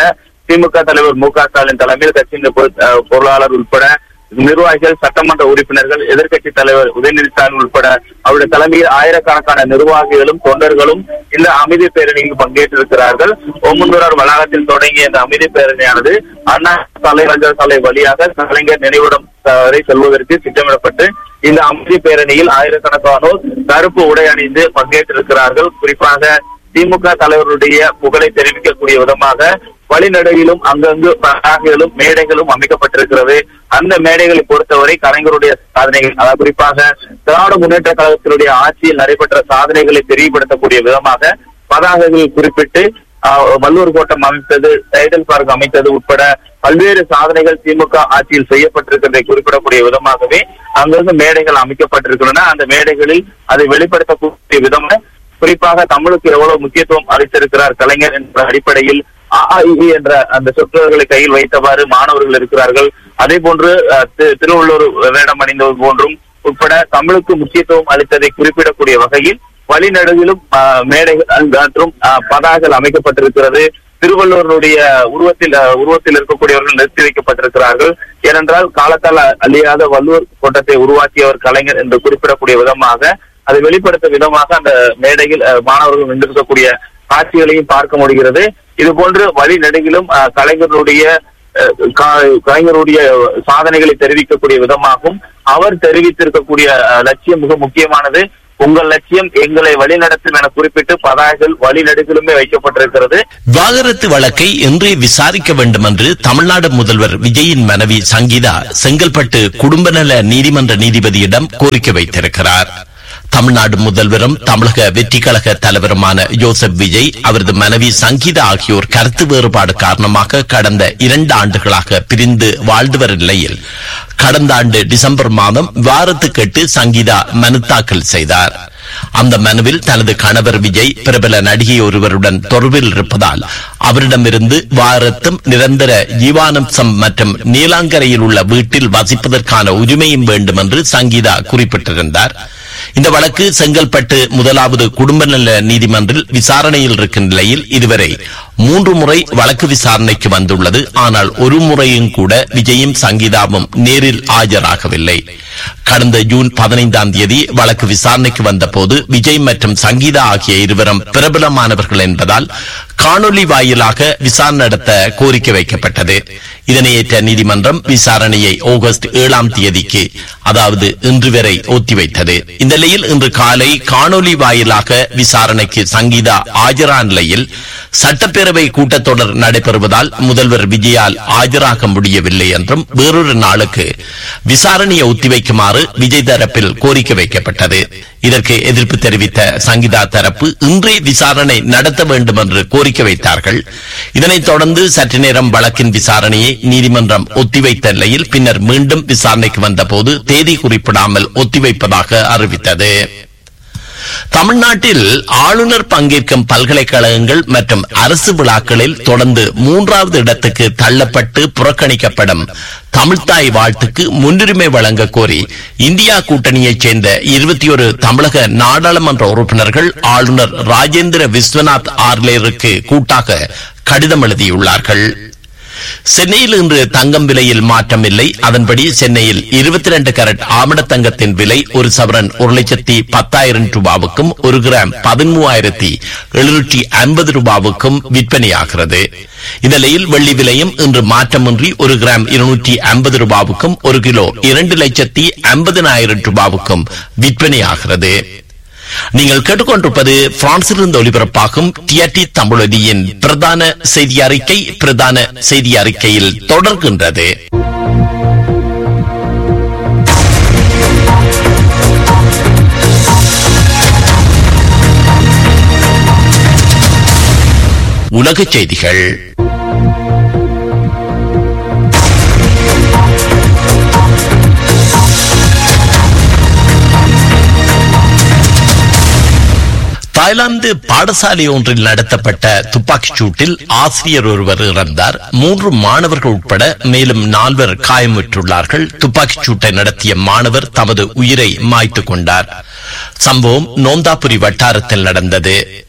திமுக தலைவர் மு க ஸ்டாலின் தலைமையில் கட்சியின் பொரு- அஹ், பொருளாளர் உட்பட நிர்வாகிகள் சட்டமன்ற உறுப்பினர்கள் எதிர்க்கட்சி தலைவர் உதயநிதி ஸ்டாலின் உட்பட அவருடைய தலைமையில் ஆயிரக்கணக்கான நிர்வாகிகளும் தொண்டர்களும் இந்த அமைதி பேரணியில் பங்கேற்றிருக்கிறார்கள் ஓமந்தூரார் வளாகத்தில் தொடங்கிய இந்த அமைதி பேரணியானது அண்ணா சாலை ரஞ்சர் சாலை வழியாக கலைஞர் நினைவிடம் அஹ், வரை செல்வதற்கு திட்டமிடப்பட்டு இந்த அமைதி பேரணியில் ஆயிரக்கணக்கானோர் கருப்பு உடை அணிந்து பங்கேற்றிருக்கிறார்கள் குறிப்பாக திமுக தலைவருடைய புகழை தெரிவிக்கக்கூடிய விதமாக வழிநடுவிலும் அங்கங்கு பதாகைகளும் மேடைகளும் அமைக்கப்பட்டிருக்கிறது அந்த மேடைகளை பொறுத்தவரை கலைஞருடைய சாதனைகள் அதாவது குறிப்பாக திராவிட முன்னேற்ற கழகத்தினுடைய ஆட்சியில் நடைபெற்ற சாதனைகளை தெரியப்படுத்தக்கூடிய விதமாக பதாகைகள் குறிப்பிட்டு ஆஹ், வள்ளுவர் கோட்டம் அமைத்தது டைடல் பார்க் அமைத்தது உட்பட பல்வேறு சாதனைகள் திமுக ஆட்சியில் செய்யப்பட்டிருக்கிறதை குறிப்பிடக்கூடிய விதமாகவே அங்கிருந்து மேடைகள் அமைக்கப்பட்டிருக்கின்றன அந்த மேடைகளில் அதை வெளிப்படுத்தக்கூடிய விதமாக குறிப்பாக தமிழுக்கு எவ்வளவு முக்கியத்துவம் அளித்திருக்கிறார் கலைஞர் என்ற அடிப்படையில் அ, ஆ, இ, ஈ என்ற அந்த சொற்றொடர்களை கையில் வைத்தவாறு மாணவர்கள் இருக்கிறார்கள் அதே போன்று அஹ், தி- திருவள்ளூர் வேடம் அணிந்தவர் போன்றும் உட்பட தமிழுக்கு முக்கியத்துவம் அளித்ததை குறிப்பிடக்கூடிய வகையில் வழிநடுவிலும் அஹ், மேடைகள் மற்றும் அஹ், பதாகள் அமைக்கப்பட்டிருக்கிறது திருவள்ளுவருடைய உருவத்தில் அஹ், உருவத்தில் இருக்கக்கூடியவர்கள் நிறுத்தி வைக்கப்பட்டிருக்கிறார்கள் ஏனென்றால் காலத்தால் அழியாத வள்ளுவர் கோட்டத்தை உருவாக்கியவர் கலைஞர் என்று குறிப்பிடக்கூடிய விதமாக அதை வெளிப்படுத்த விதமாக அந்த மேடையில் அஹ், மாணவர்கள் நின்றிருக்கக்கூடிய காட்சிகளையும் பார்க்க முடிகிறது இது போன்று வழி நெடுகிலும் அஹ், கலைஞருடைய அஹ், கா- கலைஞருடைய சாதனைகளை தெரிவிக்கக்கூடிய விதமாகவும் அவர் தெரிவித்திருக்கக்கூடிய அஹ், லட்சியம் மிக முக்கியமானது உங்கள் லட்சியம் எங்களை வழிநடத்தும் என குறிப்பிட்டு பதாகைகள் வழிநெடுகிலுமே வைக்கப்பட்டிருக்கிறது விவாகரத்து வழக்கை இன்றே விசாரிக்க வேண்டும் என்று தமிழ்நாடு முதல்வர் விஜயின் மனைவி சங்கீதா செங்கல்பட்டு குடும்ப நல நீதிமன்ற நீதிபதியிடம் கோரிக்கை வைத்திருக்கிறார் தமிழ்நாடு முதல்வரும் தமிழக வெற்றி கழக தலைவருமான ஜோசப் விஜய் அவரது மனைவி சங்கீதா ஆகியோர் கருத்து வேறுபாடு காரணமாக கடந்த இரண்டு ஆண்டுகளாக பிரிந்து வாழ்ந்து வரும் நிலையில் கடந்த ஆண்டு டிசம்பர் மாதம் விவாகரத்து கேட்டு சங்கீதா மனு தாக்கல் செய்தார் அந்த மனுவில் தனது கணவர் விஜய் பிரபல நடிகை ஒருவருடன் தொடர்பில் இருப்பதால் அவரிடமிருந்து வாரத்தும் நிரந்தர ஜீவானம்சம் மற்றும் நீலாங்கரையில் உள்ள வீட்டில் வசிப்பதற்கான உரிமையும் வேண்டும் என்று சங்கீதா குறிப்பிட்டிருந்தார் இந்த வழக்கு செங்கல்பட்டு முதலாவது குடும்ப நல நீதிமன்றில் விசாரணையில் இருக்கும் நிலையில் இதுவரை மூன்று முறை வழக்கு விசாரணைக்கு வந்துள்ளது ஆனால் ஒரு முறையும் கூட விஜயும் சங்கீதாவும் நேரில் ஆஜராகவில்லை கடந்த ஜூன் பதினைந்தாம் தேதி வழக்கு விசாரணைக்கு வந்தபோது விஜய் மற்றும் சங்கீதா ஆகிய இருவரும் பிரபலமானவர்கள் என்பதால் காணொலி வாயிலாக விசாரணை நடத்த கோரிக்கை வைக்கப்பட்டது இதனை ஏற்ற நீதிமன்றம் விசாரணையை ஆகஸ்ட் ஏழாம் தேதிக்கு அதாவது இன்று வரை ஒத்திவைத்தது இந்த நிலையில் இன்று காலை காணொலி வாயிலாக விசாரணைக்கு சங்கீதா ஆஜரான நிலையில் சட்டப்பேரவை கூட்டத்தொடர் நடைபெறுவதால் முதல்வர் விஜயால் ஆஜராக முடியவில்லை என்றும் வேறொரு நாளுக்கு விசாரணையை ஒத்திவைக்குமாறு விஜய் தரப்பில் கோரிக்கை வைக்கப்பட்டது இதற்கு எதிர்ப்பு தெரிவித்த சங்கீதா தரப்பு இன்றே விசாரணை நடத்த வேண்டும் என்று கோரிக்கை வைத்தார்கள் இதனைத் தொடர்ந்து சற்று நேரம் வழக்கின் விசாரணையை நீதிமன்றம் ஒத்திவைத்த நிலையில் பின்னர் மீண்டும் விசாரணைக்கு வந்தபோது தேதி குறிப்பிடாமல் ஒத்திவைப்பதாக அறிவித்தது தமிழ்நாட்டில் ஆளுநர் பங்கேற்கும் பல்கலைக்கழகங்கள் மற்றும் அரசு விழாக்களில் தொடர்ந்து மூன்றாவது இடத்துக்கு தள்ளப்பட்டு புறக்கணிக்கப்படும் தமிழ்த்தாய் வாழ்த்துக்கு முன்னுரிமை வழங்க கோரி இந்தியா கூட்டணியைச் சேர்ந்த இருபத்தி ஒரு தமிழக நாடாளுமன்ற உறுப்பினர்கள் ஆளுநர் ராஜேந்திர விஸ்வநாத் ஆர்லேருக்கு கூட்டாக கடிதம் எழுதியுள்ளார்கள் சென்னையில் இன்று தங்கம் விலையில் மாற்றமில்லை அதன்படி சென்னையில் இருபத்தி ரெண்டு கரட் ஆமண தங்கத்தின் விலை ஒரு சவரன் ஒரு லட்சத்தி பத்தாயிரம் ரூபாவுக்கும் ஒரு கிராம் பதிமூவாயிரத்தி எழுநூற்றி ஐம்பது ரூபாவுக்கும் விற்பனையாகிறது இந்நிலையில் வெள்ளி விலையும் இன்று மாற்றமின்றி ஒரு கிராம் இருநூற்றி ஐம்பது ரூபாவுக்கும் ஒரு கிலோ இரண்டு லட்சத்தி ஐம்பதினாயிரம் ரூபாவுக்கும் விற்பனையாகிறது நீங்கள் கேட்டுக்கொண்டிருப்பது பிரான்சிலிருந்து ஒலிபரப்பாகும் டிஆர்டி தமிழொலியின் பிரதான செய்தி அறிக்கை பிரதான செய்தி அறிக்கையில் தொடர்கின்றது உலகச் செய்திகள் தாய்லாந்து பாடசாலை ஒன்றில் நடத்தப்பட்ட துப்பாக்கிச் சூட்டில் ஆசிரியர் ஒருவர் இறந்தார் மூன்று மாணவர்கள் உட்பட மேலும் நால்வர் காயமுற்றுள்ளார்கள் துப்பாக்கிச் சூட்டை நடத்திய மாணவர் தமது உயிரை மாய்த்துக் கொண்டார் சம்பவம் நோந்தாபுரி வட்டாரத்தில் நடந்தது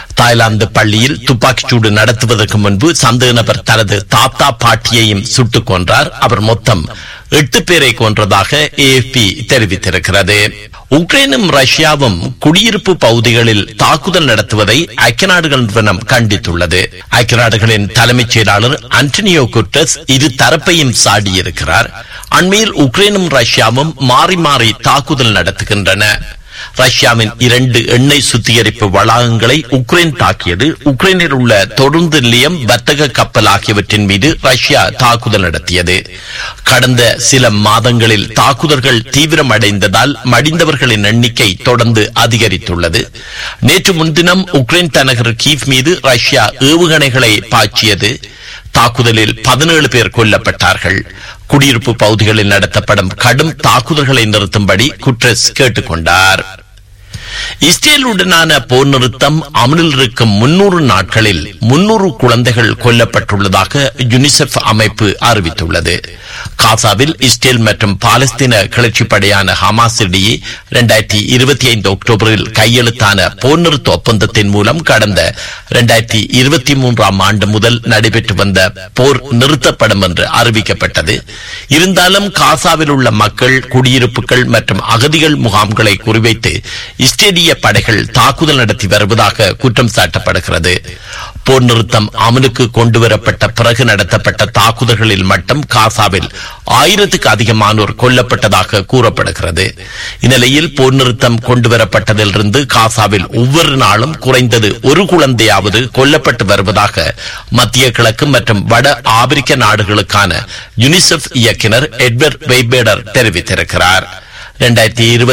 தாய்லாந்து பள்ளியில் துப்பாக்கிச்சூடு நடத்துவதற்கு முன்பு சந்தேக நபர் தனது தாத்தா பாட்டியையும் சுட்டுக் கொன்றார் அவர் மொத்தம் எட்டு பேரை கொன்றதாக ஏஎஃப்பி தெரிவித்திருக்கிறது உக்ரைனும் ரஷ்யாவும் குடியிருப்பு பகுதிகளில் தாக்குதல் நடத்துவதை ஐக்கிய நாடுகள் நிறுவனம் கண்டித்துள்ளது ஐக்கிய நாடுகளின் தலைமைச் செயலாளர் அன்டனியோ குட்டஸ் இரு தரப்பையும் சாடியிருக்கிறார் அண்மையில் உக்ரைனும் ரஷ்யாவும் மாறி மாறி தாக்குதல் நடத்துகின்றன ரஷ்யாவின் இரண்டு எண்ணெய் சுத்திகரிப்பு வளாகங்களை உக்ரைன் தாக்கியது உக்ரைனில் உள்ள தொடர்ந்து நிலையம் வர்த்தக கப்பல் ஆகியவற்றின் மீது ரஷ்யா தாக்குதல் நடத்தியது கடந்த சில மாதங்களில் தாக்குதல்கள் தீவிரமடைந்ததால் மடிந்தவர்களின் எண்ணிக்கை தொடர்ந்து அதிகரித்துள்ளது நேற்று முன்தினம் உக்ரைன் தலைநகர் கீவ் மீது ரஷ்யா ஏவுகணைகளை பாய்ச்சியது தாக்குதலில் பதினேழு பேர் கொல்லப்பட்டார்கள் குடியிருப்பு பகுதிகளில் நடத்தப்படும் கடும் தாக்குதல்களை நிறுத்தும்படி குட்ரஸ் கேட்டுக் கொண்டார் இஸ்ரேலுடனான போர் நிறுத்தம் அமலில் இருக்கும் முன்னூறு நாட்களில் முன்னூறு குழந்தைகள் கொல்லப்பட்டுள்ளதாக யுனிசெஃப் அமைப்பு அறிவித்துள்ளது காசாவில் இஸ்ரேல் மற்றும் பாலஸ்தீன கிளர்ச்சிப் படையான ஹமாஸ் இடையே இரண்டாயிரத்தி இருபத்தி ஐந்து அக்டோபரில் கையெழுத்தான போர் நிறுத்த ஒப்பந்தத்தின் மூலம் கடந்த இரண்டாயிரத்தி இருபத்தி மூன்றாம் ஆண்டு முதல் நடைபெற்று வந்த போர் நிறுத்தப்படும் என்று அறிவிக்கப்பட்டது இருந்தாலும் காசாவில் உள்ள மக்கள் குடியிருப்புகள் மற்றும் அகதிகள் முகாம்களை குறிவைத்து இஸ்ரேலிய படைகள் தாக்குதல் நடத்தி வருவதாக குற்றம் சாட்டப்படுகிறது போர் நிறுத்தம் அமலுக்கு கொண்டுவரப்பட்ட பிறகு நடத்தப்பட்ட தாக்குதல்களில் மட்டும் காசாவில் ஆயிரத்துக்கு அதிகமானோர் கொல்லப்பட்டதாக கூறப்படுகிறது இந்நிலையில் போர் நிறுத்தம் கொண்டுவரப்பட்டதிலிருந்து காசாவில் ஒவ்வொரு நாளும் குறைந்தது ஒரு குழந்தையாவது கொல்லப்பட்டு வருவதாக மத்திய கிழக்கு மற்றும் வட ஆப்பிரிக்க நாடுகளுக்கான யுனிசெஃப் இயக்குனர் எட்வர்ட் வெய்பேடர் தெரிவித்திருக்கிறார் இரண்டாயிரத்தி இருபத்தி